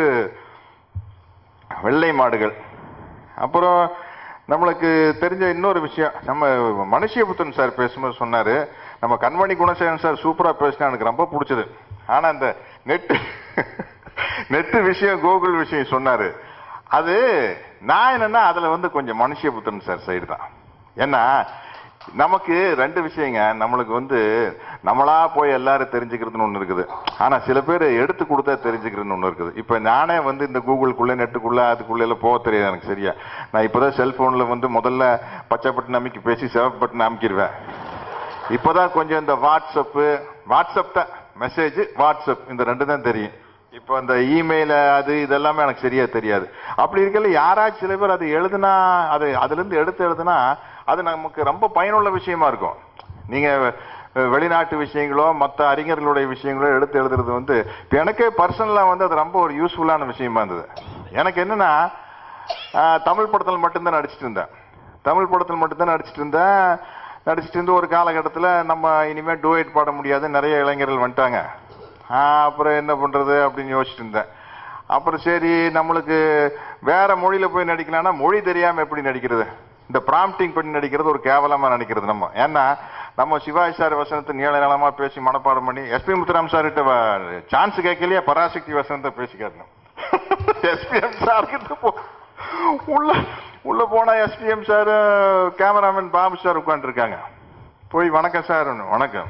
வெள்ளை மாடுகள் அப்புறம் நம்மளுக்கு தெரிஞ்ச இன்னொரு விஷயம் நம்ம மனுஷியபுத்தன் சார் பேசும்போது சொன்னாரு நம்ம கண்மணி குணசேகரன் சார் சூப்பரா பேசினா எனக்கு ரொம்ப பிடிச்சது ஆனா அந்த நெட்டு நெட்டு விஷயம் கூகுள் விஷயம் சொன்னாரு அது நான் என்னன்னா அதுல வந்து கொஞ்சம் மனுஷியபுத்தன் சார் சைடு தான் ஏன்னா நமக்கு ரெண்டு விஷயங்க நம்மளுக்கு வந்து நம்மளா போய் எல்லாரும் தெரிஞ்சுக்கிறதுன்னு ஒண்ணு இருக்குது ஆனா சில பேர் எடுத்து கொடுத்தா தெரிஞ்சுக்கிறதுன்னு ஒண்ணு இருக்குது இப்ப நானே வந்து இந்த கூகுளுக்குள்ள நெட்டுக்குள்ள அதுக்குள்ள எல்லாம் போக தெரியாது எனக்கு சரியா நான் இப்பதான் செல்போன்ல வந்து முதல்ல பச்சை பட்டன் அமைக்கி பேசி சிவப்பு பட்டன் அமைக்கிடுவேன் இப்பதான் கொஞ்சம் இந்த வாட்ஸ்அப்பு வாட்ஸ்அப் தான் மெசேஜ் வாட்ஸ்அப் இந்த ரெண்டு தான் தெரியும் இப்போ அந்த இமெயில் அது இதெல்லாமே எனக்கு சரியா தெரியாது அப்படி இருக்கல யாராச்சும் சில பேர் அது எழுதுனா அது அதுல இருந்து எடுத்து எழுதுனா அது நமக்கு ரொம்ப பயனுள்ள விஷயமா இருக்கும் நீங்க அஹ், வெளிநாட்டு விஷயங்களோ மற்ற அறிஞர்களுடைய விஷயங்களோ எடுத்து எழுதுறது வந்து இப்போ எனக்கே பர்சனலா வந்து அது ரொம்ப ஒரு யூஸ்ஃபுல்லான விஷயமா இருந்தது எனக்கு என்னன்னா ஆஹ், தமிழ் படத்தில் மட்டும்தான் நடிச்சிட்டு இருந்தேன் தமிழ் படத்தில் மட்டும்தான் நடிச்சிட்டு இருந்தேன் நடிச்சிட்டு இருந்த ஒரு காலகட்டத்தில் நம்ம இனிமே டூயட் பாட முடியாது நிறைய இளைஞர்கள் வந்துட்டாங்க ஆஹ், அப்புறம் என்ன பண்றது அப்படின்னு யோசிச்சுட்டு இருந்தேன் அப்புறம் சரி நம்மளுக்கு வேற மொழியில போய் நடிக்கலாம்னா மொழி தெரியாம எப்படி நடிக்கிறது இந்த ப்ராம்ப்டிங் பண்ணி நடிக்கிறது ஒரு கேவலமா நினைக்கிறது நம்ம ஏன்னா நம்ம சிவாஜி சார் வசனத்தை நீள நீளமா பேசி மனப்பாடம் பண்ணி எஸ்பி முத்துராம் சார் கிட்ட சான்ஸ் கேட்கலையே பராசக்தி வசனத்தை பேசி காட்டணும் எஸ்பிஎம் சார் கிட்ட போ உள்ள உள்ள போனா SPM sir cameraman Babu sir உட்காந்துருக்காங்க போய் வணக்கம் சார் வணக்கம்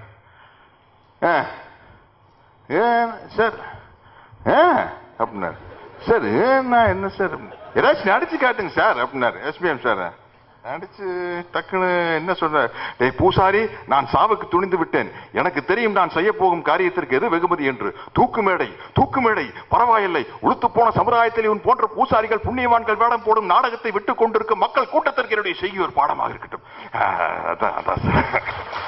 ஆ ஏன் சார் ஆ அப்படின்னாரு சார் ஏன்னா என்ன சார் ஏதாச்சும் நடிச்சு காட்டுங்க சார் அப்படின்னாரு எஸ்பிஎம் சார் நடிச்சு டக்குன்னு என்ன சொல்றாரு டேய் பூசாரி நான் சாவுக்கு துணிந்து விட்டேன் எனக்கு தெரியும் நான் செய்ய போகும் காரியத்திற்கு எது வெகுமதி என்று தூக்கு மேடை தூக்கு மேடை பரவாயில்லை உளுத்து போன சமுதாயத்தில் உன் போன்ற பூசாரிகள் புண்ணியவான்கள் வேடம் போடும் நாடகத்தை விட்டு கொண்டிருக்கும் மக்கள் கூட்டத்திற்கு என்னுடைய செய்தி ஒரு பாடமாக இருக்கட்டும் ஆ, அதான் அதான் சார்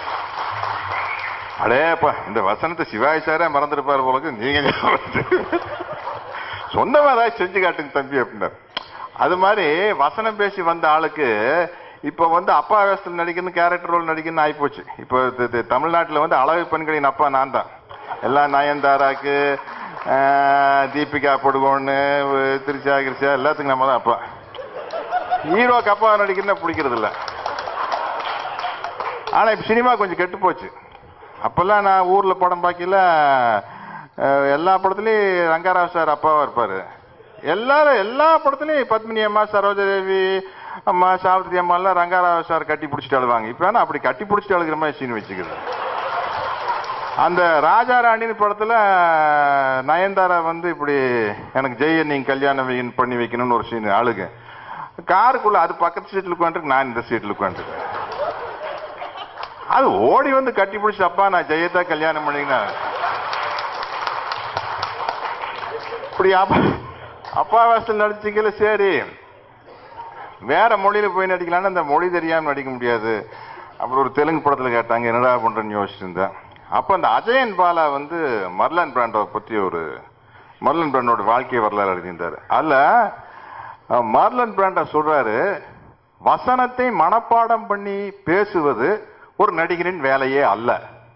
அடேப்பா இந்த வசனத்தை சிவாஜி சாரே மறந்துருப்பாரு போலக்கு நீங்க ஞாபகம் வச்சு. சொன்னவன் ஏதாவது செஞ்சு காட்டுங்க தம்பி அப்படின்னாரு அது மாதிரி வசனம் பேசி வந்த ஆளுக்கு இப்ப வந்து அப்பா வேஷத்தில் நடிக்கணும் கேரக்டர் ரோல் நடிக்கணும்னு ஆயிப்போச்சு இப்போ தி- தி- தமிழ்நாட்டுல வந்து அழகு பெண்களின் அப்பா நான் தான் எல்லாம் நயன்தாராக்கு ஆஹ், தீபிகா படுகோன்னு திருச்சா கிருச்சா எல்லாத்துக்கும் நம்ம தான் அப்பா ஹீரோக்கு அப்பா நடிக்கணும்னா பிடிக்கிறது இல்ல ஆனா இப்ப சினிமா கொஞ்சம் கெட்டு போச்சு அப்பெல்லாம் நான் ஊர்ல படம் பார்க்கல அஹ், எல்லா படத்துலயும் ரங்கராவ் சார் அப்பாவா இருப்பாரு எல்லாரும் எல்லா படத்துலயும் பத்மினி அம்மா சரோஜாதேவி அம்மா சாவித்திரி அம்மா எல்லாம் ரங்காராவ சார் கட்டி பிடிச்சிட்டு அழுவாங்க இப்ப வேணா அப்படி கட்டி பிடிச்சிட்டு அழுகிற மாதிரி சீன் வச்சுக்கிறது அந்த ராஜா ராணின்னு படத்துல நயன்தாரா வந்து இப்படி எனக்கு ஜெய நீங்க கல்யாணம் வைக்கணும், பண்ணி வைக்கணும்னு ஒரு சீன் அழுகு காருக்குள்ள அது பக்கத்து சீட்ல உட்காந்துருக்கு நான் இந்த சீட்ல உட்காந்துருக்கேன் அது ஓடி வந்து கட்டி பிடிச்சி அப்பா நான் ஜெயத்தா கல்யாணம் பண்ணிக்கினா இப்படி அப்பா அப்பா வாசல் நடிச்சிக்கல சரி வேற மொழியில போய் நடிக்கலாம்னு அந்த மொழி தெரியாம நடிக்க முடியாது அப்புறம் ஒரு தெலுங்கு படத்துல கேட்டாங்க என்னடா பண்றேன்னு யோசிச்சுட்டு இருந்தேன் அப்ப அந்த அஜயன் பாலா வந்து மர்லன் பிராண்டோவை பத்தி ஒரு மர்லன் பிராண்டோட வாழ்க்கை வரலாறு எழுதியிருந்தாரு அதுல அஹ், மர்லன் பிராண்டோ சொல்றாரு வசனத்தை மனப்பாடம் பண்ணி பேசுவது ஒரு நடிகரின் வேலையே அல்ல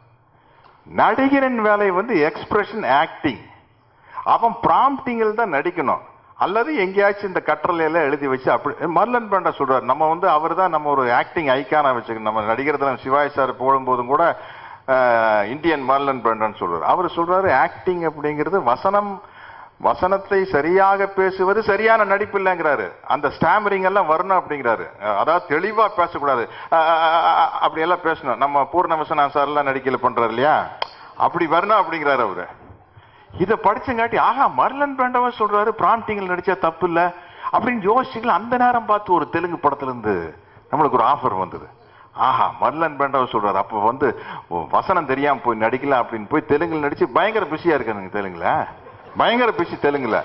நடிகரின் வேலை வந்து எக்ஸ்பிரஷன் ஆக்டிங் அவன் ப்ராம்ப்டிங்கில் தான் நடிக்கணும் அல்லது எங்கேயாச்சும் இந்த கற்றலையில எழுதி வச்சு அப்படி மர்லன் பாண்டா சொல்றாரு நம்ம வந்து அவர் தான் நம்ம ஒரு ஆக்டிங் ஐக்கானா வச்சுக்கணும் நம்ம நடிகர்தான் சிவாஜி சார் போடும்போதும் கூட அஹ், இந்தியன் மர்லன் பாண்டான்னு சொல்றாரு அவர் சொல்றாரு ஆக்டிங் அப்படிங்கிறது வசனம் வசனத்தை சரியாக பேசுவது சரியான நடிப்பு இல்லைங்கிறாரு அந்த ஸ்டாமரிங் எல்லாம் வரணும் அப்படிங்கிறாரு அஹ், அதாவது தெளிவா பேசக்கூடாது அஹ், அஹ், அஹ், அப்படி எல்லாம் பேசணும் நம்ம பூர்ணவசனா சார் எல்லாம் நடிக்கல பண்றாரு இல்லையா அப்படி வரணும் அப்படிங்கிறாரு அவரு இத படிச்சங்காட்டி ஆஹா மர்லன் பேண்டவா சொல்றாரு பிராம்டிங்ல நடிச்சா தப்பு இல்ல அப்படின்னு யோசிச்சுக்கலாம் அந்த நேரம் பார்த்து ஒரு தெலுங்கு படத்துல இருந்து நம்மளுக்கு ஒரு ஆஃபர் வந்தது ஆஹா மர்லன் பேண்டவா சொல்றாரு அப்ப வந்து ஓ, வசனம் தெரியாம போய் நடிக்கலாம் அப்படின்னு போய் தெலுங்குல நடிச்சு பயங்கர பிஸியா இருக்கானுங்க தெலுங்குல பயங்கர பிஸி தெலுங்குல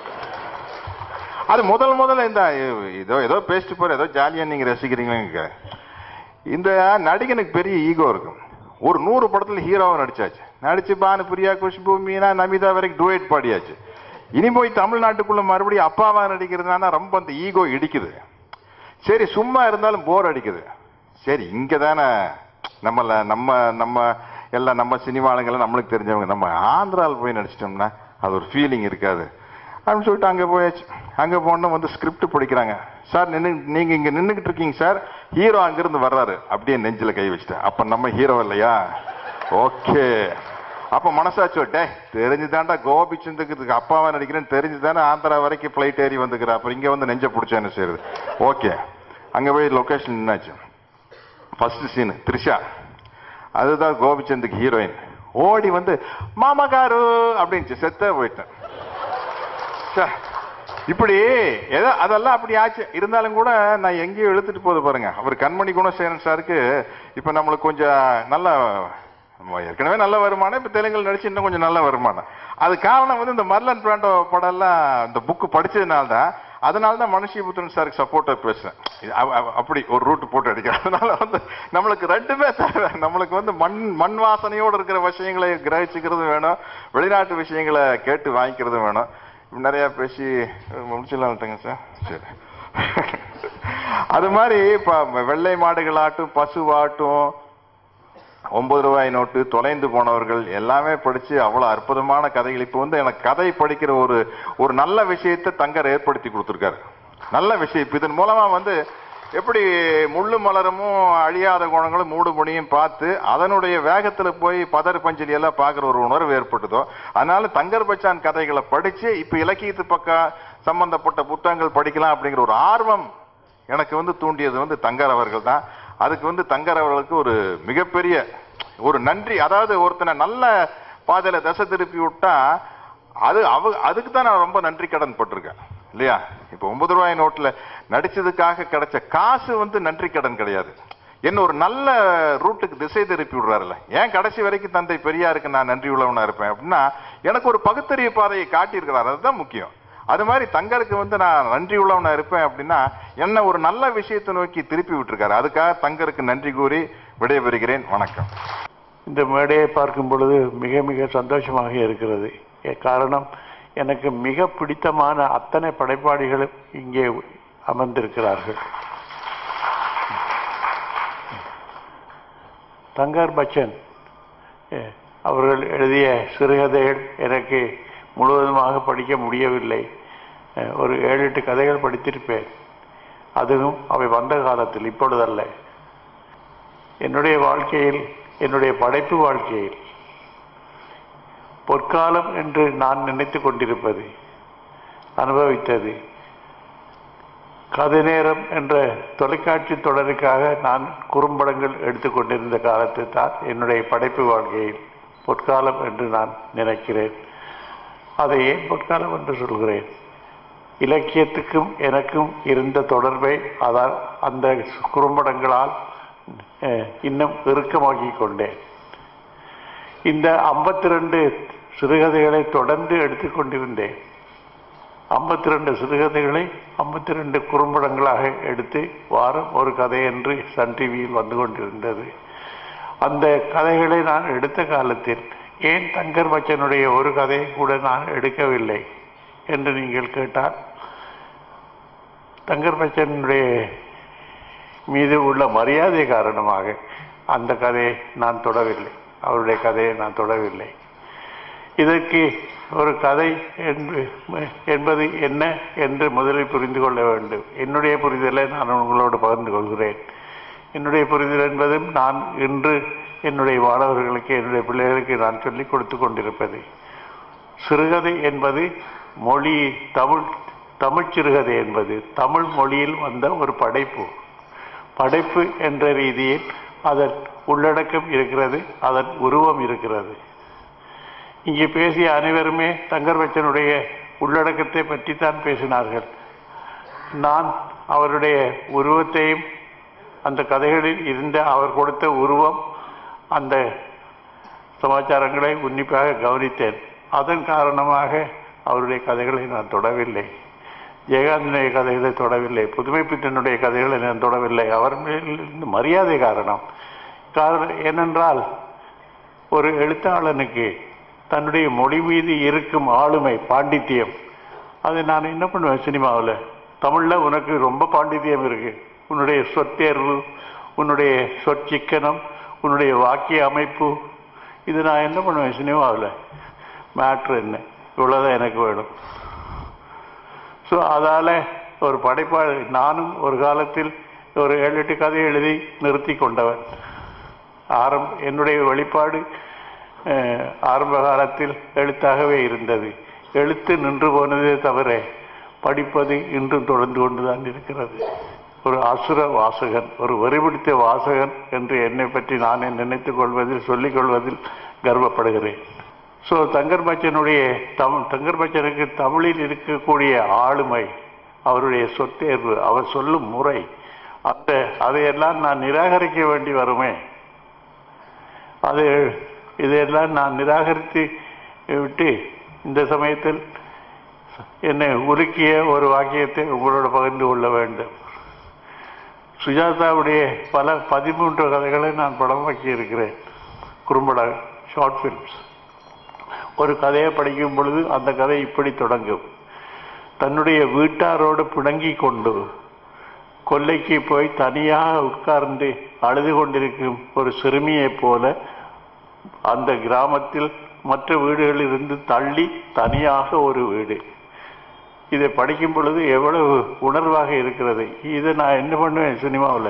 அது முதல் முதல்ல இந்த ஏதோ ஏதோ பேசிட்டு போற ஏதோ ஜாலியா நீங்க ரசிக்கிறீங்க இந்த நடிகனுக்கு பெரிய ஈகோ இருக்கும் ஒரு நூறு படத்துல ஹீரோவா நடிச்சாச்சு நடிச்சு பானு பிரியா குஷ்பு மீனா நமிதா வரைக்கும் டுவேட் பாடியாச்சு இனி போய் தமிழ்நாட்டுக்குள்ள மறுபடியும் அப்பாவா நடிக்கிறதுனால ரொம்ப அந்த ஈகோ இடிக்குது சரி சும்மா இருந்தாலும் போர் அடிக்குது சரி இங்க தானே நம்மள நம்ம நம்ம எல்லாம் நம்ம சினிமாளுங்கெல்லாம் நம்மளுக்கு தெரிஞ்சவங்க நம்ம ஆந்திராவில் போய் நடிச்சிட்டோம்னா அது ஒரு ஃபீலிங் இருக்காது அப்படின்னு சொல்லிட்டு அங்கே போயாச்சு அங்கே போனோம் வந்து ஸ்கிரிப்ட் படிக்கிறாங்க சார் நின்று நீங்க இங்க நின்றுக்கிட்டு இருக்கீங்க சார் ஹீரோ அங்கிருந்து வர்றாரு அப்படியே நெஞ்சில கை வச்சுட்டேன் அப்ப நம்ம ஹீரோ இல்லையா ஓகே அப்ப மனசாச்சு டே தெரிஞ்சுதான்டா கோபிச்சந்துக்கு அப்பாவா நடிக்கிறேன்னு தெரிஞ்சுதானே ஆந்திரா வரைக்கும் ஃபிளைட் ஏறி வந்துக்கிற அப்புறம் இங்க வந்து நெஞ்ச பிடிச்சா என்ன செய்யுது ஓகே அங்க போய் லொகேஷன் நின்னாச்சு ஃபர்ஸ்ட் சீன் த்ரிஷா அதுதான் கோபிச்சந்துக்கு ஹீரோயின் ஓடி வந்து மாமகாரு அப்படின்ச்சு செத்தே போயிட்டேன் ச்சே. இப்படி ஏதோ அதெல்லாம் அப்படி ஆச்சு இருந்தாலும் கூட நான் எங்கேயோ இழுத்துட்டு போகுது பாருங்க அவர் கண்மணி குணசேகரன் சாருக்கு இப்ப நம்மளுக்கு கொஞ்சம் நல்ல நம்ம ஏற்கனவே நல்ல வருமானம் இப்ப தெலுங்குல நடிச்சு இன்னும் கொஞ்சம் நல்ல வருமானம் அது காரணம் வந்து இந்த மர்லன் பிராண்டோ படம் எல்லாம் இந்த புக்கு படிச்சதுனால தான் அதனால தான் மனுஷிபுத்திரன் சாருக்கு சப்போர்ட்டா பேசுறேன் இது அவ- அவ- அப்படி ஒரு ரூட் போட்டு அடிக்கிறேன் அதனால வந்து நம்மளுக்கு ரெண்டுமே தேவை நம்மளுக்கு வந்து மண் மண் வாசனையோடு இருக்கிற விஷயங்களை கிரகிச்சுக்கிறதும் வேணும் வெளிநாட்டு விஷயங்களை கேட்டு வாங்கிக்கிறதும் வேணும் நிறைய பேசி முடிச்சிடலாம்ட்டங்க சார் சரி அது மாதிரி இப்ப வெள்ளை மாடுகளாட்டும் பசுவாட்டும் ஒன்பது ரூபாய் நோட்டு தொலைந்து போனவர்கள் எல்லாமே படிச்சு அவ்வளவு அற்புதமான கதைகள் இப்ப வந்து எனக்கு கதை படிக்கிற ஒரு ஒரு நல்ல விஷயத்தை தங்கர் ஏற்படுத்தி கொடுத்திருக்காரு நல்ல விஷயம் இப்ப இதன் மூலமா வந்து எப்படி முள்ளு மலரமும் அழியாத குணங்களும் மூடு மணியும் பார்த்து அதனுடைய வேகத்துல போய் பதர் பஞ்சலி எல்லாம் பார்க்குற ஒரு உணர்வு ஏற்பட்டதோ அதனால தங்கர் பச்சான் கதைகளை படிச்சு இப்ப இலக்கியத்து பக்கம் சம்பந்தப்பட்ட புத்தகங்கள் படிக்கலாம் அப்படிங்கிற ஒரு ஆர்வம் எனக்கு வந்து தூண்டியது வந்து தங்கர் அவர்கள் தான் அதுக்கு வந்து தங்கர் அவர்களுக்கு ஒரு மிகப்பெரிய ஒரு நன்றி அதாவது ஒருத்தனை நல்ல பாதையில தசை திருப்பி விட்டா அது அவ அதுக்கு தான் நான் ரொம்ப நன்றி கடன் பட்டிருக்கேன் இல்லையா இப்ப ஒன்பது ரூபாய் நோட்ல நடிச்சதுக்காக கிடைச்ச காசு வந்து நன்றி கடன் கிடையாது என்ன ஒரு நல்ல ரூட்டுக்கு திசை திருப்பி விடுறாருல்ல ஏன் கடைசி வரைக்கும் தந்தை பெரியாருக்கு நான் நன்றி உள்ளவனா இருப்பேன் அப்படின்னா எனக்கு ஒரு பகுத்தறிவு பாதையை காட்டியிருக்கிறார் அதுதான் முக்கியம் அது மாதிரி தங்கருக்கு வந்து நான் நன்றி உள்ளவனா இருப்பேன் அப்படின்னா என்ன ஒரு நல்ல விஷயத்தை நோக்கி திருப்பி விட்டுருக்காரு அதுக்காக தங்கருக்கு நன்றி கூறி விடைபெறுகிறேன் வணக்கம் இந்த மேடையை பார்க்கும் பொழுது மிக மிக சந்தோஷமாக இருக்கிறது ஏ- காரணம் எனக்கு மிக பிடித்தமான அத்தனை படைப்பாளிகளும் இங்கே அமர்ந்திருக்கிறார்கள் தங்கர் பச்சன் ஏ, அவர்கள் எழுதிய சிறுகதைகள் எனக்கு முழுவதுமாக படிக்க முடியவில்லை ஏ, ஒரு ஏழு எட்டு கதைகள் படித்திருப்பேன் அதுவும் அவை வந்த காலத்தில் இப்பொழுதல்ல என்னுடைய வாழ்க்கையில் என்னுடைய படைப்பு வாழ்க்கையில் பொற்காலம் என்று நான் நினைத்து கொண்டிருப்பது அனுபவித்தது கதை நேரம் என்ற தொலைக்காட்சி தொடருக்காக நான் குறும்படங்கள் எடுத்துக்கொண்டிருந்த காலத்தை தான் என்னுடைய படைப்பு வாழ்க்கையில் பொற்காலம் என்று நான் நினைக்கிறேன் அதை ஏன் பொற்காலம் என்று சொல்கிறேன் இலக்கியத்துக்கும் எனக்கும் இருந்த தொடர்பை அதால் அந்த குறும்படங்களால் அஹ், இன்னும் இறுக்கமாக்கி கொண்டேன் இந்த 52 சிறுகதைகளை தொடர்ந்து எடுத்துக்கொண்டிருந்தேன் 52 சிறுகதைகளை 52 குறும்படங்களாக எடுத்து வாரம் ஒரு கதை என்று சன் டிவியில் வந்து கொண்டிருந்தது அந்த கதைகளை நான் எடுத்த காலத்தில் ஏன் தங்கர் பச்சனுடைய ஒரு கதையை கூட நான் எடுக்கவில்லை என்று நீங்கள் கேட்டால் தங்கர் பச்சனுடைய மீது உள்ள மரியாதை காரணமாக அந்த கதையை நான் தொடவில்லை அவருடைய கதையை நான் தொடவில்லை இதற்கு ஒரு கதை என்ப- என்பது என்ன என்று முதலில் புரிந்து கொள்ள வேண்டும் என்னுடைய புரிதலை நான் உங்களோடு பகிர்ந்து கொள்கிறேன் என்னுடைய புரிதல் என்பதும் நான் இன்று என்னுடைய மாணவர்களுக்கு என்னுடைய பிள்ளைகளுக்கு நான் சொல்லிக் கொடுத்து கொண்டிருப்பது சிறுகதை என்பது மொழி தமிழ் தமிழ் சிறுகதை என்பது தமிழ் மொழியில் வந்த ஒரு படைப்பு படைப்பு என்ற ரீதியில் அதன் உள்ளடக்கம் இருக்கிறது அதன் உருவம் இருக்கிறது இங்கே பேசிய அனைவருமே தங்கர் பச்சனுடைய உள்ளடக்கத்தை பற்றித்தான் பேசினார்கள் நான் அவருடைய உருவத்தையும் அந்த கதைகளில் இருந்த அவர் கொடுத்த உருவம் அந்த சமாச்சாரங்களை உன்னிப்பாக கவனித்தேன் அதன் காரணமாக அவருடைய கதைகளை நான் தொடவில்லை ஜெயகாந்தனுடைய கதைகளை தொடவில்லை புதுமைப்பித்தனுடைய கதைகளை நான் தொடவில்லை அவர் மேல் இருந்த மரியாதை காரணம் காரணம் ஏனென்றால் ஒரு எழுத்தாளனுக்கு தன்னுடைய மொழி மீது இருக்கும் ஆளுமை பாண்டித்தியம் அதை நான் என்ன பண்ணுவேன் சினிமாவில் தமிழில் உனக்கு ரொம்ப பாண்டித்தியம் இருக்கு உன்னுடைய சொத்தேர்வு உன்னுடைய சொற்சிக்கனம் உன்னுடைய வாக்கிய அமைப்பு இது நான் என்ன பண்ணுவேன் சினிமாவில் மேட்ரு என்ன இவ்வளோதான் எனக்கு வேணும் ஸோ அதால் ஒரு படைப்பாளர் நானும் ஒரு காலத்தில் ஒரு ஏழு எட்டு கதை எழுதி நிறுத்தி கொண்டவன் ஆரம் என்னுடைய வெளிப்பாடு அஹ், ஆரம்ப காலத்தில் எழுத்தாகவே இருந்தது எழுத்து நின்று போனதே தவிர படிப்பது இன்றும் தொடர்ந்து கொண்டுதான் இருக்கிறது ஒரு அசுர வாசகன் ஒரு வெறிபிடித்த வாசகன் என்று என்னை பற்றி நானே நினைத்துக் கொள்வதில் சொல்லிக் கொள்வதில் கர்வப்படுகிறேன் ஸோ தங்கர் பச்சனுடைய தமிழ் தங்கர் பச்சனுக்கு தமிழில் இருக்கக்கூடிய ஆளுமை அவருடைய சொத்தேர்வு அவர் சொல்லும் முறை அந்த அதையெல்லாம் நான் நிராகரிக்க வேண்டி வருமே அது இதையெல்லாம் நான் நிராகரித்து விட்டு இந்த சமயத்தில் என்னை உருக்கிய ஒரு வாக்கியத்தை உங்களோட பகிர்ந்து கொள்ள வேண்டும் சுஜாதாவுடைய பல பதிமூன்று கதைகளை நான் படமாக்கி இருக்கிறேன் குறும்பட ஷார்ட் ஃபிலிம்ஸ் ஒரு கதையை படிக்கும் பொழுது அந்த கதை இப்படி தொடங்கும் தன்னுடைய வீட்டாரோடு பிணங்கி கொண்டு கொல்லைக்கு போய் தனியாக உட்கார்ந்து அழுது கொண்டிருக்கும் ஒரு சிறுமியைப் போல அந்த கிராமத்தில் மற்ற வீடுகளில் இருந்து தள்ளி தனியாக ஒரு வீடு இதை படிக்கும் பொழுது எவ்வளவு உணர்வாக இருக்கிறது இதை நான் என்ன பண்ணுவேன் சினிமாவில்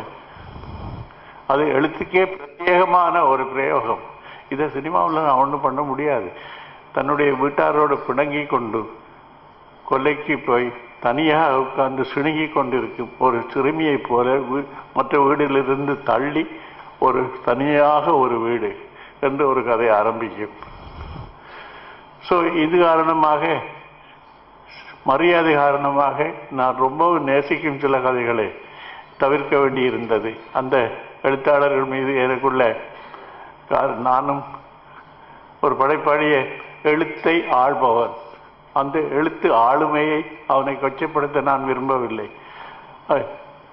அது எழுத்துக்கே பிரத்யேகமான ஒரு பிரயோகம் இதை சினிமாவில் நான் ஒன்றும் பண்ண முடியாது தன்னுடைய வீட்டாரோடு பிணங்கி கொண்டு கொல்லைக்கு போய் தனியாக உட்கார்ந்து சிணுங்கி கொண்டிருக்கும் ஒரு சிறுமியைப் போல வீ- மற்ற வீட்டிலிருந்து தள்ளி ஒரு தனியாக ஒரு வீடு என்று ஒரு கதை ஆரம்பிக்கும் ஸோ இது காரணமாக மரியாதை காரணமாக நான் ரொம்பவும் நேசிக்கும் சில கதைகளை தவிர்க்க வேண்டியிருந்தது அந்த எழுத்தாளர்கள் மீது எனக்குள்ள கா- நானும் ஒரு படைப்பாளிய எழுத்தை ஆள்பவன் அந்த எழுத்து ஆளுமையை அவனை கொச்சைப்படுத்த நான் விரும்பவில்லை அ-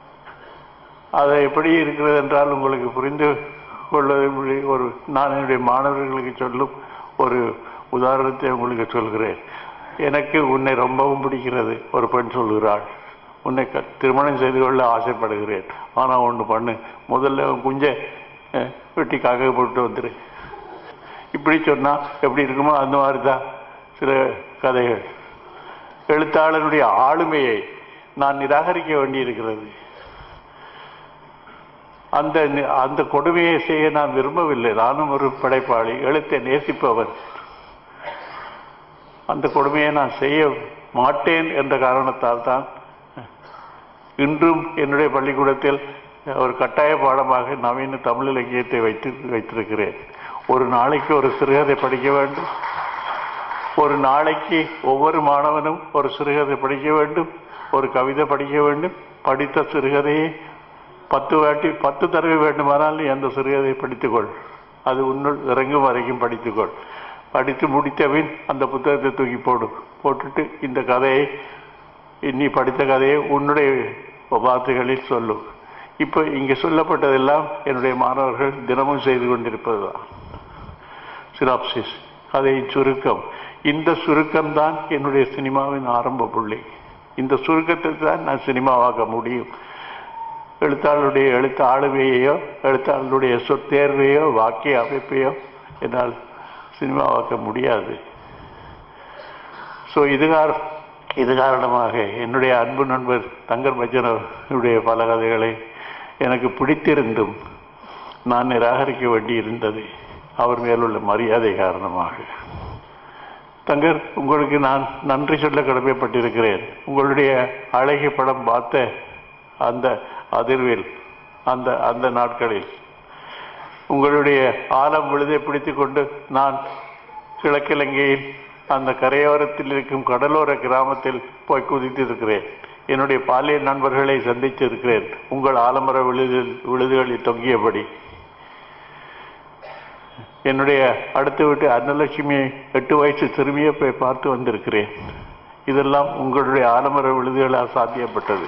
அது எப்படி இருக்கிறது என்றால் உங்களுக்கு புரிந்து கொள்வது மொழி- ஒரு நான் என்னுடைய மாணவர்களுக்கு சொல்லும் ஒரு உதாரணத்தை உங்களுக்கு சொல்கிறேன் எனக்கு உன்னை ரொம்பவும் பிடிக்கிறது ஒரு பெண் சொல்கிறாள் உன்னை க- திருமணம் செய்து கொள்ள ஆசைப்படுகிறேன் ஆனால் ஒன்று பண்ணு முதல்ல உன் குஞ்சை அஹ், வெட்டி காக்க போட்டு வந்துரு இப்படி சொன்னா எப்படி இருக்குமோ அந்த மாதிரி தான் சில கதைகள் எழுத்தாளனுடைய ஆளுமையை நான் நிராகரிக்க வேண்டியிருக்கிறது அந்த நி- அந்த கொடுமையை செய்ய நான் விரும்பவில்லை நானும் ஒரு படைப்பாளி எழுத்தை நேசிப்பவன் அந்த கொடுமையை நான் செய்ய மாட்டேன் என்ற காரணத்தால் தான் இன்றும் என்னுடைய பள்ளிக்கூடத்தில் ஒரு கட்டாய பாடமாக நவீன தமிழ் இலக்கியத்தை வைத்து வைத்திருக்கிறேன் ஒரு நாளைக்கு ஒரு சிறுகதை படிக்க வேண்டும் ஒரு நாளைக்கு ஒவ்வொரு மாணவனும் ஒரு சிறுகதை படிக்க வேண்டும் ஒரு கவிதை படிக்க வேண்டும் படித்த சிறுகதையை பத்து வாட்டி பத்து தடவை வேண்டுமானால் நீ அந்த சிறுகதையை படித்துக்கொள் அது உன்னுள் இறங்கும் வரைக்கும் படித்துக்கொள் படித்து முடித்தபின் அந்த புத்தகத்தை தூக்கி போடு போட்டுட்டு இந்த கதையை நீ படித்த கதையை உன்னுடைய வார்த்தைகளில் சொல்லு இப்போ இங்கே சொல்லப்பட்டதெல்லாம் என்னுடைய மாணவர்கள் தினமும் செய்து கொண்டிருப்பதுதான் சினாப்சிஸ் கதையின் சுருக்கம் இந்த சுருக்கம் தான் என்னுடைய சினிமாவின் ஆரம்ப புள்ளி இந்த சுருக்கத்தை தான் நான் சினிமாவாக்க முடியும் எழுத்தாளருடைய எழுத்து ஆளுமையையோ எழுத்தாளருடைய சொத்தேர்வையோ வாக்கிய அமைப்பையோ என்னால் சினிமாவாக்க முடியாது ஸோ இது கார இது காரணமாக என்னுடைய அன்பு நண்பர் தங்கர் பச்சனுடைய பல கதைகளை எனக்கு பிடித்திருந்தும் நான் நிராகரிக்க வேண்டி இருந்தது அவர் மேலுள்ள மரியாதை காரணமாக தங்கர் உங்களுக்கு நான் நன்றி சொல்ல கடமைப்பட்டிருக்கிறேன் உங்களுடைய அழகிய படம் பார்த்த அந்த அதிர்வில் அந்த அந்த நாட்களில் உங்களுடைய ஆலம் விழுதை பிடித்துக் கொண்டு நான் கிழக்கிழங்கையில் அந்த கரையோரத்தில் இருக்கும் கடலோர கிராமத்தில் போய் குதித்திருக்கிறேன் என்னுடைய பாலிய நண்பர்களை சந்தித்திருக்கிறேன் உங்கள் ஆலமர விழுது விழுதுகளில் தொங்கியபடி என்னுடைய அடுத்த வீட்டு அன்னலட்சுமியை எட்டு வயசு சிறுமியை போய் பார்த்து வந்திருக்கிறேன் இதெல்லாம் உங்களுடைய ஆலமர விழுதுகளால் சாத்தியப்பட்டது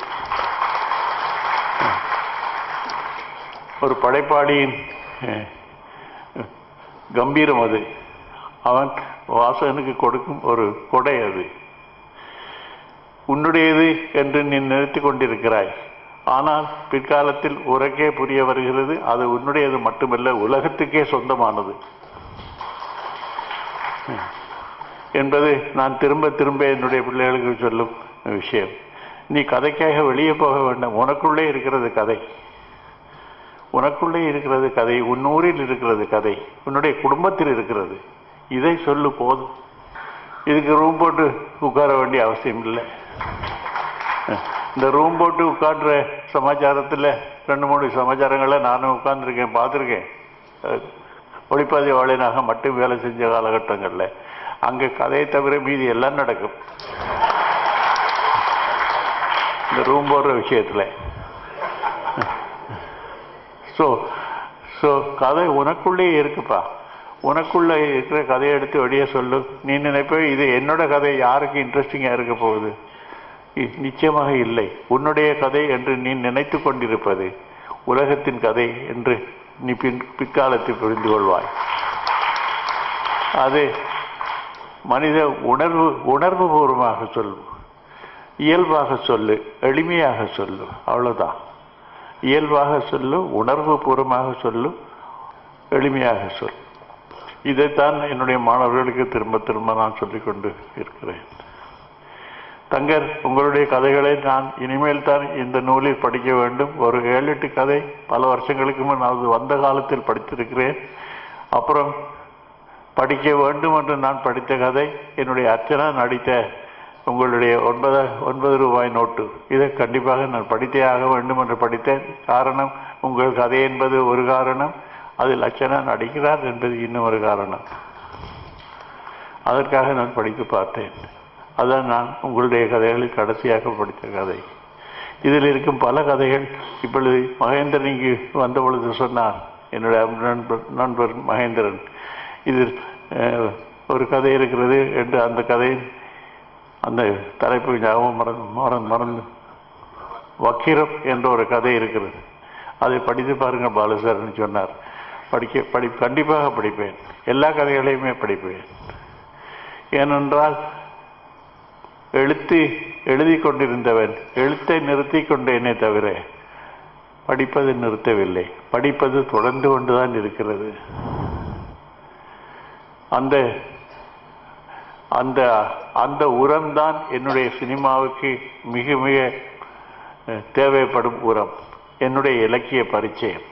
ஒரு படைப்பாளியின் அஹ், கம்பீரம் அது அவன் வாசகனுக்கு கொடுக்கும் ஒரு கொடை அது உன்னுடையது என்று நீ நினைத்துக் கொண்டிருக்கிறாய் ஆனால் பிற்காலத்தில் உனக்கே புரிய வருகிறது அது உன்னுடையது மட்டுமல்ல உலகத்துக்கே சொந்தமானது என்பது நான் திரும்ப திரும்ப என்னுடைய பிள்ளைகளுக்கு சொல்லும் விஷயம் நீ கதைக்காக வெளியே போக வேண்டாம் உனக்குள்ளே இருக்கிறது கதை உனக்குள்ளே இருக்கிறது கதை உன் ஊரில் இருக்கிறது கதை உன்னுடைய குடும்பத்தில் இருக்கிறது இதை சொல்லு போதும் இதுக்கு ரூம் போட்டு உட்கார வேண்டிய அவசியம் இல்லை இந்த ரூம் போட்டு உட்கார்ற சமாச்சாரத்தில் ரெண்டு மூணு சமாச்சாரங்களை நானும் உட்கார்ந்துருக்கேன் பார்த்துருக்கேன் அஹ், ஒளிப்பாதி வாழினாக மட்டும் வேலை செஞ்ச காலகட்டங்களில் அங்கே கதையை தவிர மீதி எல்லாம் நடக்கும் இந்த ரூம் போடுற விஷயத்தில் ஸோ ஸோ கதை உனக்குள்ளே இருக்குப்பா உனக்குள்ள இருக்கிற கதையை எடுத்து வெளியே சொல்லு நீ நினைப்ப இது என்னோட கதை யாருக்கு இன்ட்ரெஸ்டிங்காக இருக்க போகுது இ- நிச்சயமாக இல்லை உன்னுடைய கதை என்று நீ நினைத்து கொண்டிருப்பது உலகத்தின் கதை என்று நீ பின் பிற்காலத்தில் புரிந்து கொள்வாய் அது மனித உணர்வு உணர்வு பூர்வமாக சொல்லு இயல்பாக சொல்லு எளிமையாக சொல்லு அவ்வளவுதான் இயல்பாக சொல்லு உணர்வு பூர்வமாக சொல்லு எளிமையாக சொல் இதைத்தான் என்னுடைய மாணவர்களுக்கு திரும்ப திரும்ப நான் சொல்லிக்கொண்டு இருக்கிறேன் தங்கர் உங்களுடைய கதைகளை நான் இனிமேல் தான் இந்த நூலில் படிக்க வேண்டும் ஒரு ஏழு எட்டு கதை பல வருஷங்களுக்கு முன் அது வந்த காலத்தில் படித்திருக்கிறேன் அப்புறம் படிக்க வேண்டும் என்று நான் படித்த கதை என்னுடைய அர்ச்சனா நடித்த உங்களுடைய ஒன்பது ஒன்பது ரூபாய் நோட்டு இதை கண்டிப்பாக நான் படித்தே ஆக வேண்டும் என்று படித்தேன் காரணம் உங்கள் கதை என்பது ஒரு காரணம் அதில் அர்ச்சனா நடிக்கிறார் என்பது இன்னும் ஒரு காரணம் அதற்காக நான் படித்து பார்த்தேன் அதான் நான் உங்களுடைய கதைகளில் கடைசியாக படித்த கதை இதில் இருக்கும் பல கதைகள் இப்பொழுது மகேந்திரன் இங்கு வந்த பொழுது சொன்னார் என்னுடைய நண்பர் நண்பர் மகேந்திரன் இதில் அஹ், ஒரு கதை இருக்கிறது என்று அந்த கதையின் அந்த தலைப்பு ஞாபகம் மறந்து மறந்து மறந்து வக்கீரம் என்ற ஒரு கதை இருக்கிறது அதை படித்து பாருங்க பாலசாரன்னு சொன்னார் படிக்க படி கண்டிப்பாக படிப்பேன் எல்லா கதைகளையுமே படிப்பேன் ஏனென்றால் எழுத்து எழுதி கொண்டிருந்தவன் எழுத்தை நிறுத்தி கொண்டேனே தவிர படிப்பதை நிறுத்தவில்லை படிப்பது தொடர்ந்து கொண்டுதான் இருக்கிறது அந்த அந்த அந்த உரம்தான் என்னுடைய சினிமாவுக்கு மிக மிக அஹ், தேவைப்படும் உரம் என்னுடைய இலக்கிய பரிச்சயம்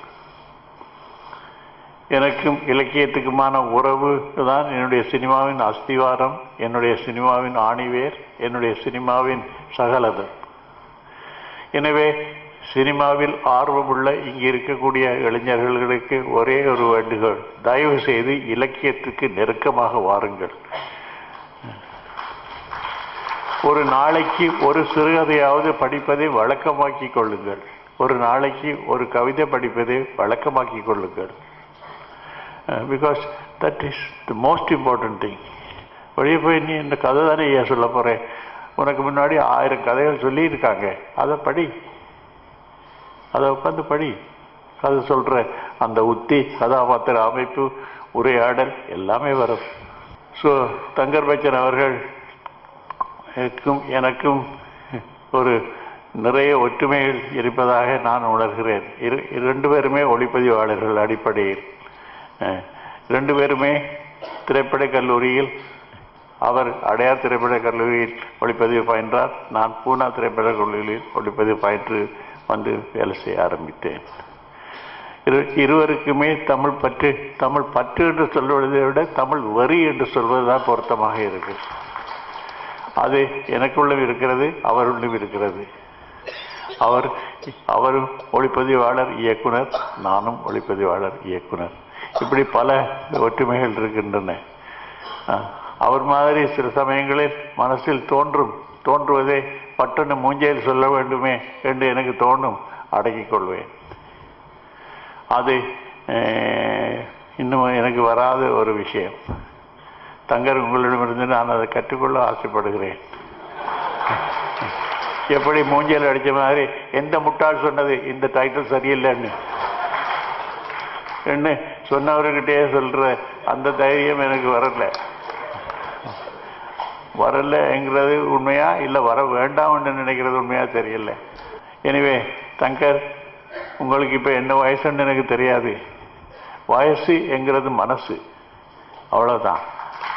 எனக்கும் இலக்கியத்துக்குமான உறவு தான் என்னுடைய சினிமாவின் அஸ்திவாரம் என்னுடைய சினிமாவின் ஆணிவேர் என்னுடைய சினிமாவின் சகலதம் எனவே சினிமாவில் ஆர்வமுள்ள இங்கு இருக்கக்கூடிய இளைஞர்களுக்கு ஒரே ஒரு வேண்டுகோள் தயவு செய்து இலக்கியத்துக்கு நெருக்கமாக வாருங்கள் ஒரு நாளைக்கு ஒரு சிறுகதையாவது படிப்பதை வழக்கமாக்கிக் கொள்ளுங்கள் ஒரு நாளைக்கு ஒரு கவிதை படிப்பதை வழக்கமாக்கிக் கொள்ளுங்கள் because that is the most important thing வெளியே போய் நீ இந்த கதை தானே ஏன் சொல்ல போகிறேன் உனக்கு முன்னாடி ஆயிரம் கதைகள் சொல்லியிருக்காங்க அதை படி அதை உட்காந்து படி கதை சொல்கிற அந்த உத்தி கதாபாத்திர அமைப்பு உரையாடல் எல்லாமே வரும் ஸோ தங்கர் பச்சன் அவர்கள் எனக்கும் எனக்கும் ஒரு நிறைய ஒற்றுமைகள் இருப்பதாக நான் உணர்கிறேன் இரு இரண்டு பேருமே ஒளிப்பதிவாளர்கள் அடிப்படையில் அஹ், ரெண்டு பேருமே திரைப்படக் கல்லூரியில் அவர் அடையார் திரைப்படக் கல்லூரியில் ஒளிப்பதிவு பயின்றார் நான் பூனா திரைப்படக் கல்லூரியில் ஒளிப்பதிவு பயின்று வந்து வேலை செய்ய ஆரம்பித்தேன் இரு இருவருக்குமே தமிழ் பற்று தமிழ் பற்று என்று சொல்வதை விட தமிழ் வரி என்று சொல்வதுதான் பொருத்தமாக இருக்கு அது எனக்குள்ளும் இருக்கிறது அவருள்ளும் இருக்கிறது அவர் அவரும் ஒளிப்பதிவாளர் இயக்குனர் நானும் ஒளிப்பதிவாளர் இயக்குனர் இப்படி பல ஒற்றுமைகள் இருக்கின்றன அஹ், அவர் மாதிரி சில சமயங்களில் மனசில் தோன்றும் தோன்றுவதை பட்டண மூஞ்சையில் சொல்ல வேண்டுமே என்று எனக்கு தோன்றும் அடக்கிக் கொள்வேன் அது அஹ், இன்னும் எனக்கு வராத ஒரு விஷயம் தங்கர் உங்களிடமிருந்து நான் அதை கற்றுக்கொள்ள ஆசைப்படுகிறேன் எப்படி மூஞ்சியில் அடிச்ச மாதிரி எந்த முட்டாள் சொன்னது இந்த டைட்டில் சரியில்லைன்னு என்ன சொன்னவர்கிட்டயே சொல்ற அந்த தைரியம் எனக்கு வரல வரலங்கிறது உண்மையா இல்லை வர வேண்டாம்னு நினைக்கிறது உண்மையா தெரியல எனவே தங்கர் உங்களுக்கு இப்போ என்ன வயசுன்னு எனக்கு தெரியாது வயசு என்கிறது மனசு அவ்வளவுதான்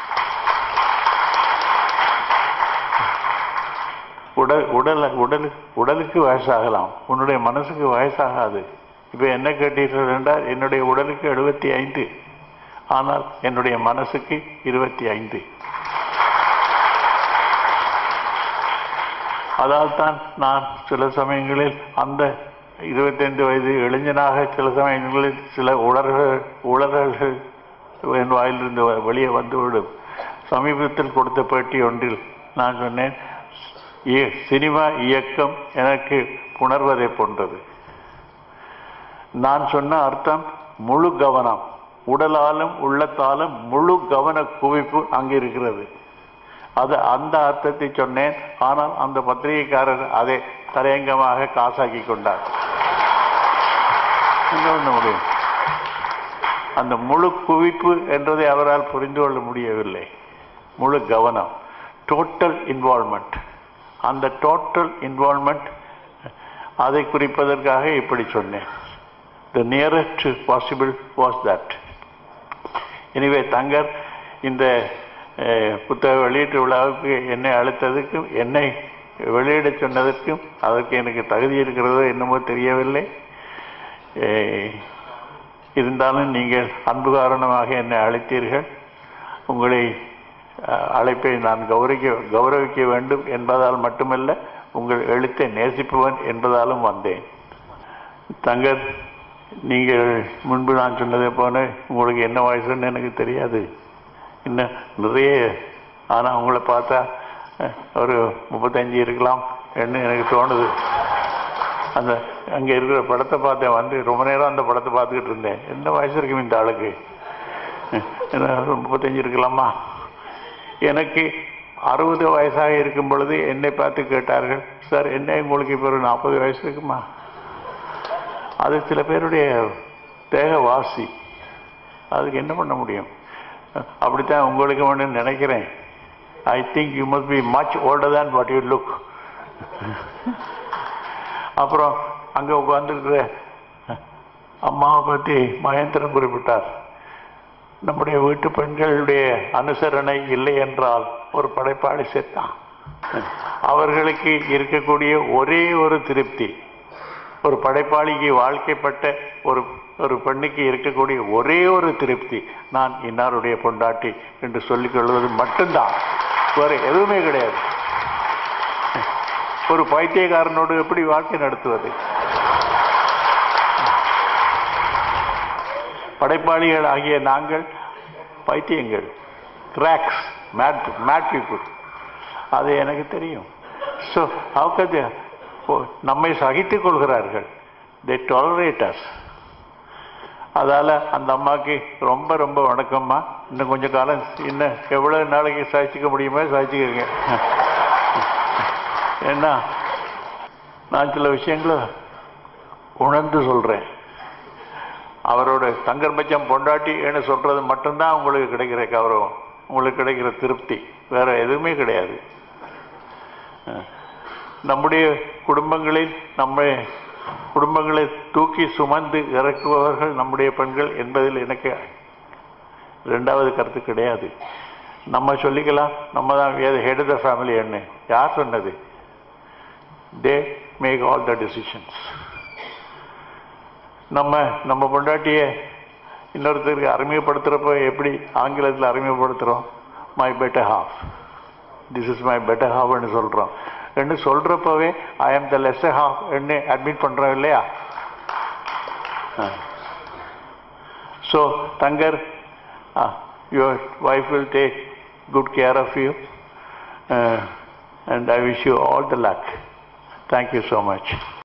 உடல் உடல் உடல் உடலுக்கு வயசாகலாம் உன்னுடைய மனசுக்கு வயசாகாது இப்போ என்ன கேட்டீர்கள் என்றால் என்னுடைய உடலுக்கு எழுபத்தி ஐந்து ஆனால் என்னுடைய மனசுக்கு இருபத்தி ஐந்து அதால் தான் நான் சில சமயங்களில் அந்த இருபத்தைந்து வயது இளைஞனாக சில சமயங்களில் சில உளர்கள் உளறல்கள் என் வாயிலிருந்து வ- வெளியே வந்துவிடும் சமீபத்தில் கொடுத்த பேட்டி ஒன்றில் நான் சொன்னேன் இய- சினிமா இயக்கம் எனக்கு புணர்வதை போன்றது நான் சொன்ன அர்த்தம் முழு கவனம் உடலாலும் உள்ளத்தாலும் முழு கவன குவிப்பு அங்கு இருக்கிறது அது அந்த அர்த்தத்தை சொன்னேன் ஆனால் அந்த பத்திரிகைக்காரர் அதை தலையங்கமாக காசாக்கி கொண்டார் என்ன பண்ண முடியும் அந்த முழு குவிப்பு என்றதை அவரால் புரிந்து கொள்ள முடியவில்லை முழு கவனம் டோட்டல் இன்வால்மெண்ட் அந்த டோட்டல் இன்வால்மெண்ட் அதை குறிப்பதற்காக இப்படி சொன்னேன் the nearest possible was that anyway Thangar இந்த அஹ், புத்தக வெளியீட்டு விழாவுக்கு என்னை அழைத்ததுக்கும் என்னை வெளியிட சொன்னதற்கும் அதற்கு எனக்கு தகுதி இருக்கிறதோ என்னமோ தெரியவில்லை அஹ், இருந்தாலும் நீங்கள் அன்பு காரணமாக என்னை அழைத்தீர்கள் உங்களை அஹ், அழைப்பை நான் கௌரவிக்க கௌரவிக்க வேண்டும் என்பதால் மட்டுமல்ல உங்கள் எழுத்தை நேசிப்பவன் என்பதாலும் வந்தேன் தங்கர் நீங்கள் முன்பு நான் சொன்னதை போல உங்களுக்கு என்ன வயசுன்னு எனக்கு தெரியாது இன்னும் நிறைய ஆனால் உங்களை பார்த்தா அஹ், ஒரு முப்பத்தஞ்சு இருக்கலாம் என்று எனக்கு தோணுது அந்த அங்கே இருக்கிற படத்தை பார்த்தேன் வந்து ரொம்ப நேரம் அந்த படத்தை பார்த்துக்கிட்டு இருந்தேன் என்ன வயசு இருக்கும் இந்த ஆளுக்கு அஹ், என்ன ஒரு முப்பத்தஞ்சு இருக்கலாமா எனக்கு அறுபது வயசாக இருக்கும் பொழுது என்னை பார்த்து கேட்டார்கள் சார் என்ன உங்களுக்கு இப்போ ஒரு நாற்பது வயசு இருக்குமா அது சில பேருடைய தேக வாசி அதுக்கு என்ன பண்ண முடியும் அப்படித்தான் உங்களுக்கு ஒன்று நினைக்கிறேன் I think you must be much older than what you look அப்புறம் அங்கே உட்காந்துருக்கிற அம்மாவை பற்றி மகேந்திரன் குறிப்பிட்டார் நம்முடைய வீட்டு பெண்களுடைய அனுசரணை இல்லை என்றால் ஒரு படைப்பாளி செத்தான் அவர்களுக்கு இருக்கக்கூடிய ஒரே ஒரு திருப்தி ஒரு படைப்பாளிக்கு வாழ்க்கைப்பட்ட ஒரு ஒரு பெண்ணுக்கு இருக்கக்கூடிய ஒரே ஒரு திருப்தி நான் இன்னாருடைய பொண்டாட்டி என்று சொல்லிக் கொள்வது மட்டும்தான் வேறு எதுவுமே கிடையாது ஒரு பைத்தியக்காரனோடு எப்படி வாழ்க்கை நடத்துவது படைப்பாளிகள் ஆகிய நாங்கள் பைத்தியங்கள் கிராக்ஸ் மேட் மேட் பீப்புள் அது எனக்கு தெரியும் ஸோ அவங்க நம்மை சகித்துக் கொள்கிறார்கள் தே டாலரேட் அஸ் அதால அந்த அம்மாக்கு ரொம்ப ரொம்ப வணக்கம்மா இன்னும் கொஞ்சம் காலம் இன்னும் எவ்வளவு நாளைக்கு சாய்ச்சிக்க முடியுமோ சாய்ச்சிக்கங்க ஏன்னா நான் சில விஷயங்களை உணர்ந்து சொல்றேன் அவரோட தங்கர் மச்சம் பொண்டாட்டி என்று சொல்றது மட்டும்தான் உங்களுக்கு கிடைக்கிற கௌரவம் உங்களுக்கு கிடைக்கிற திருப்தி வேற எதுவுமே கிடையாது அஹ், நம்முடைய குடும்பங்களில் நம்ம குடும்பங்களை தூக்கி சுமந்து இறக்குபவர்கள் நம்முடைய பெண்கள் என்பதில் எனக்கு ரெண்டாவது கருத்து கிடையாது நம்ம சொல்லிக்கலாம் நம்ம தான் ஹெட் ஆஃப் த ஃபேமிலி என்ன யார் சொன்னது they make all the decisions நம்ம நம்ம பொண்டாட்டிய இன்னொருத்தருக்கு அறிமுகப்படுத்துறப்ப எப்படி ஆங்கிலத்தில் அறிமுகப்படுத்துறோம் my better half this is my better ஹாஃப்னு சொல்றோம் என்று சொல்றப்பவே I am the lesser half என்று அட்மிட் பண்றோம் இல்லையா so Thangar your wife will take good care of you and I wish you all the luck thank you so much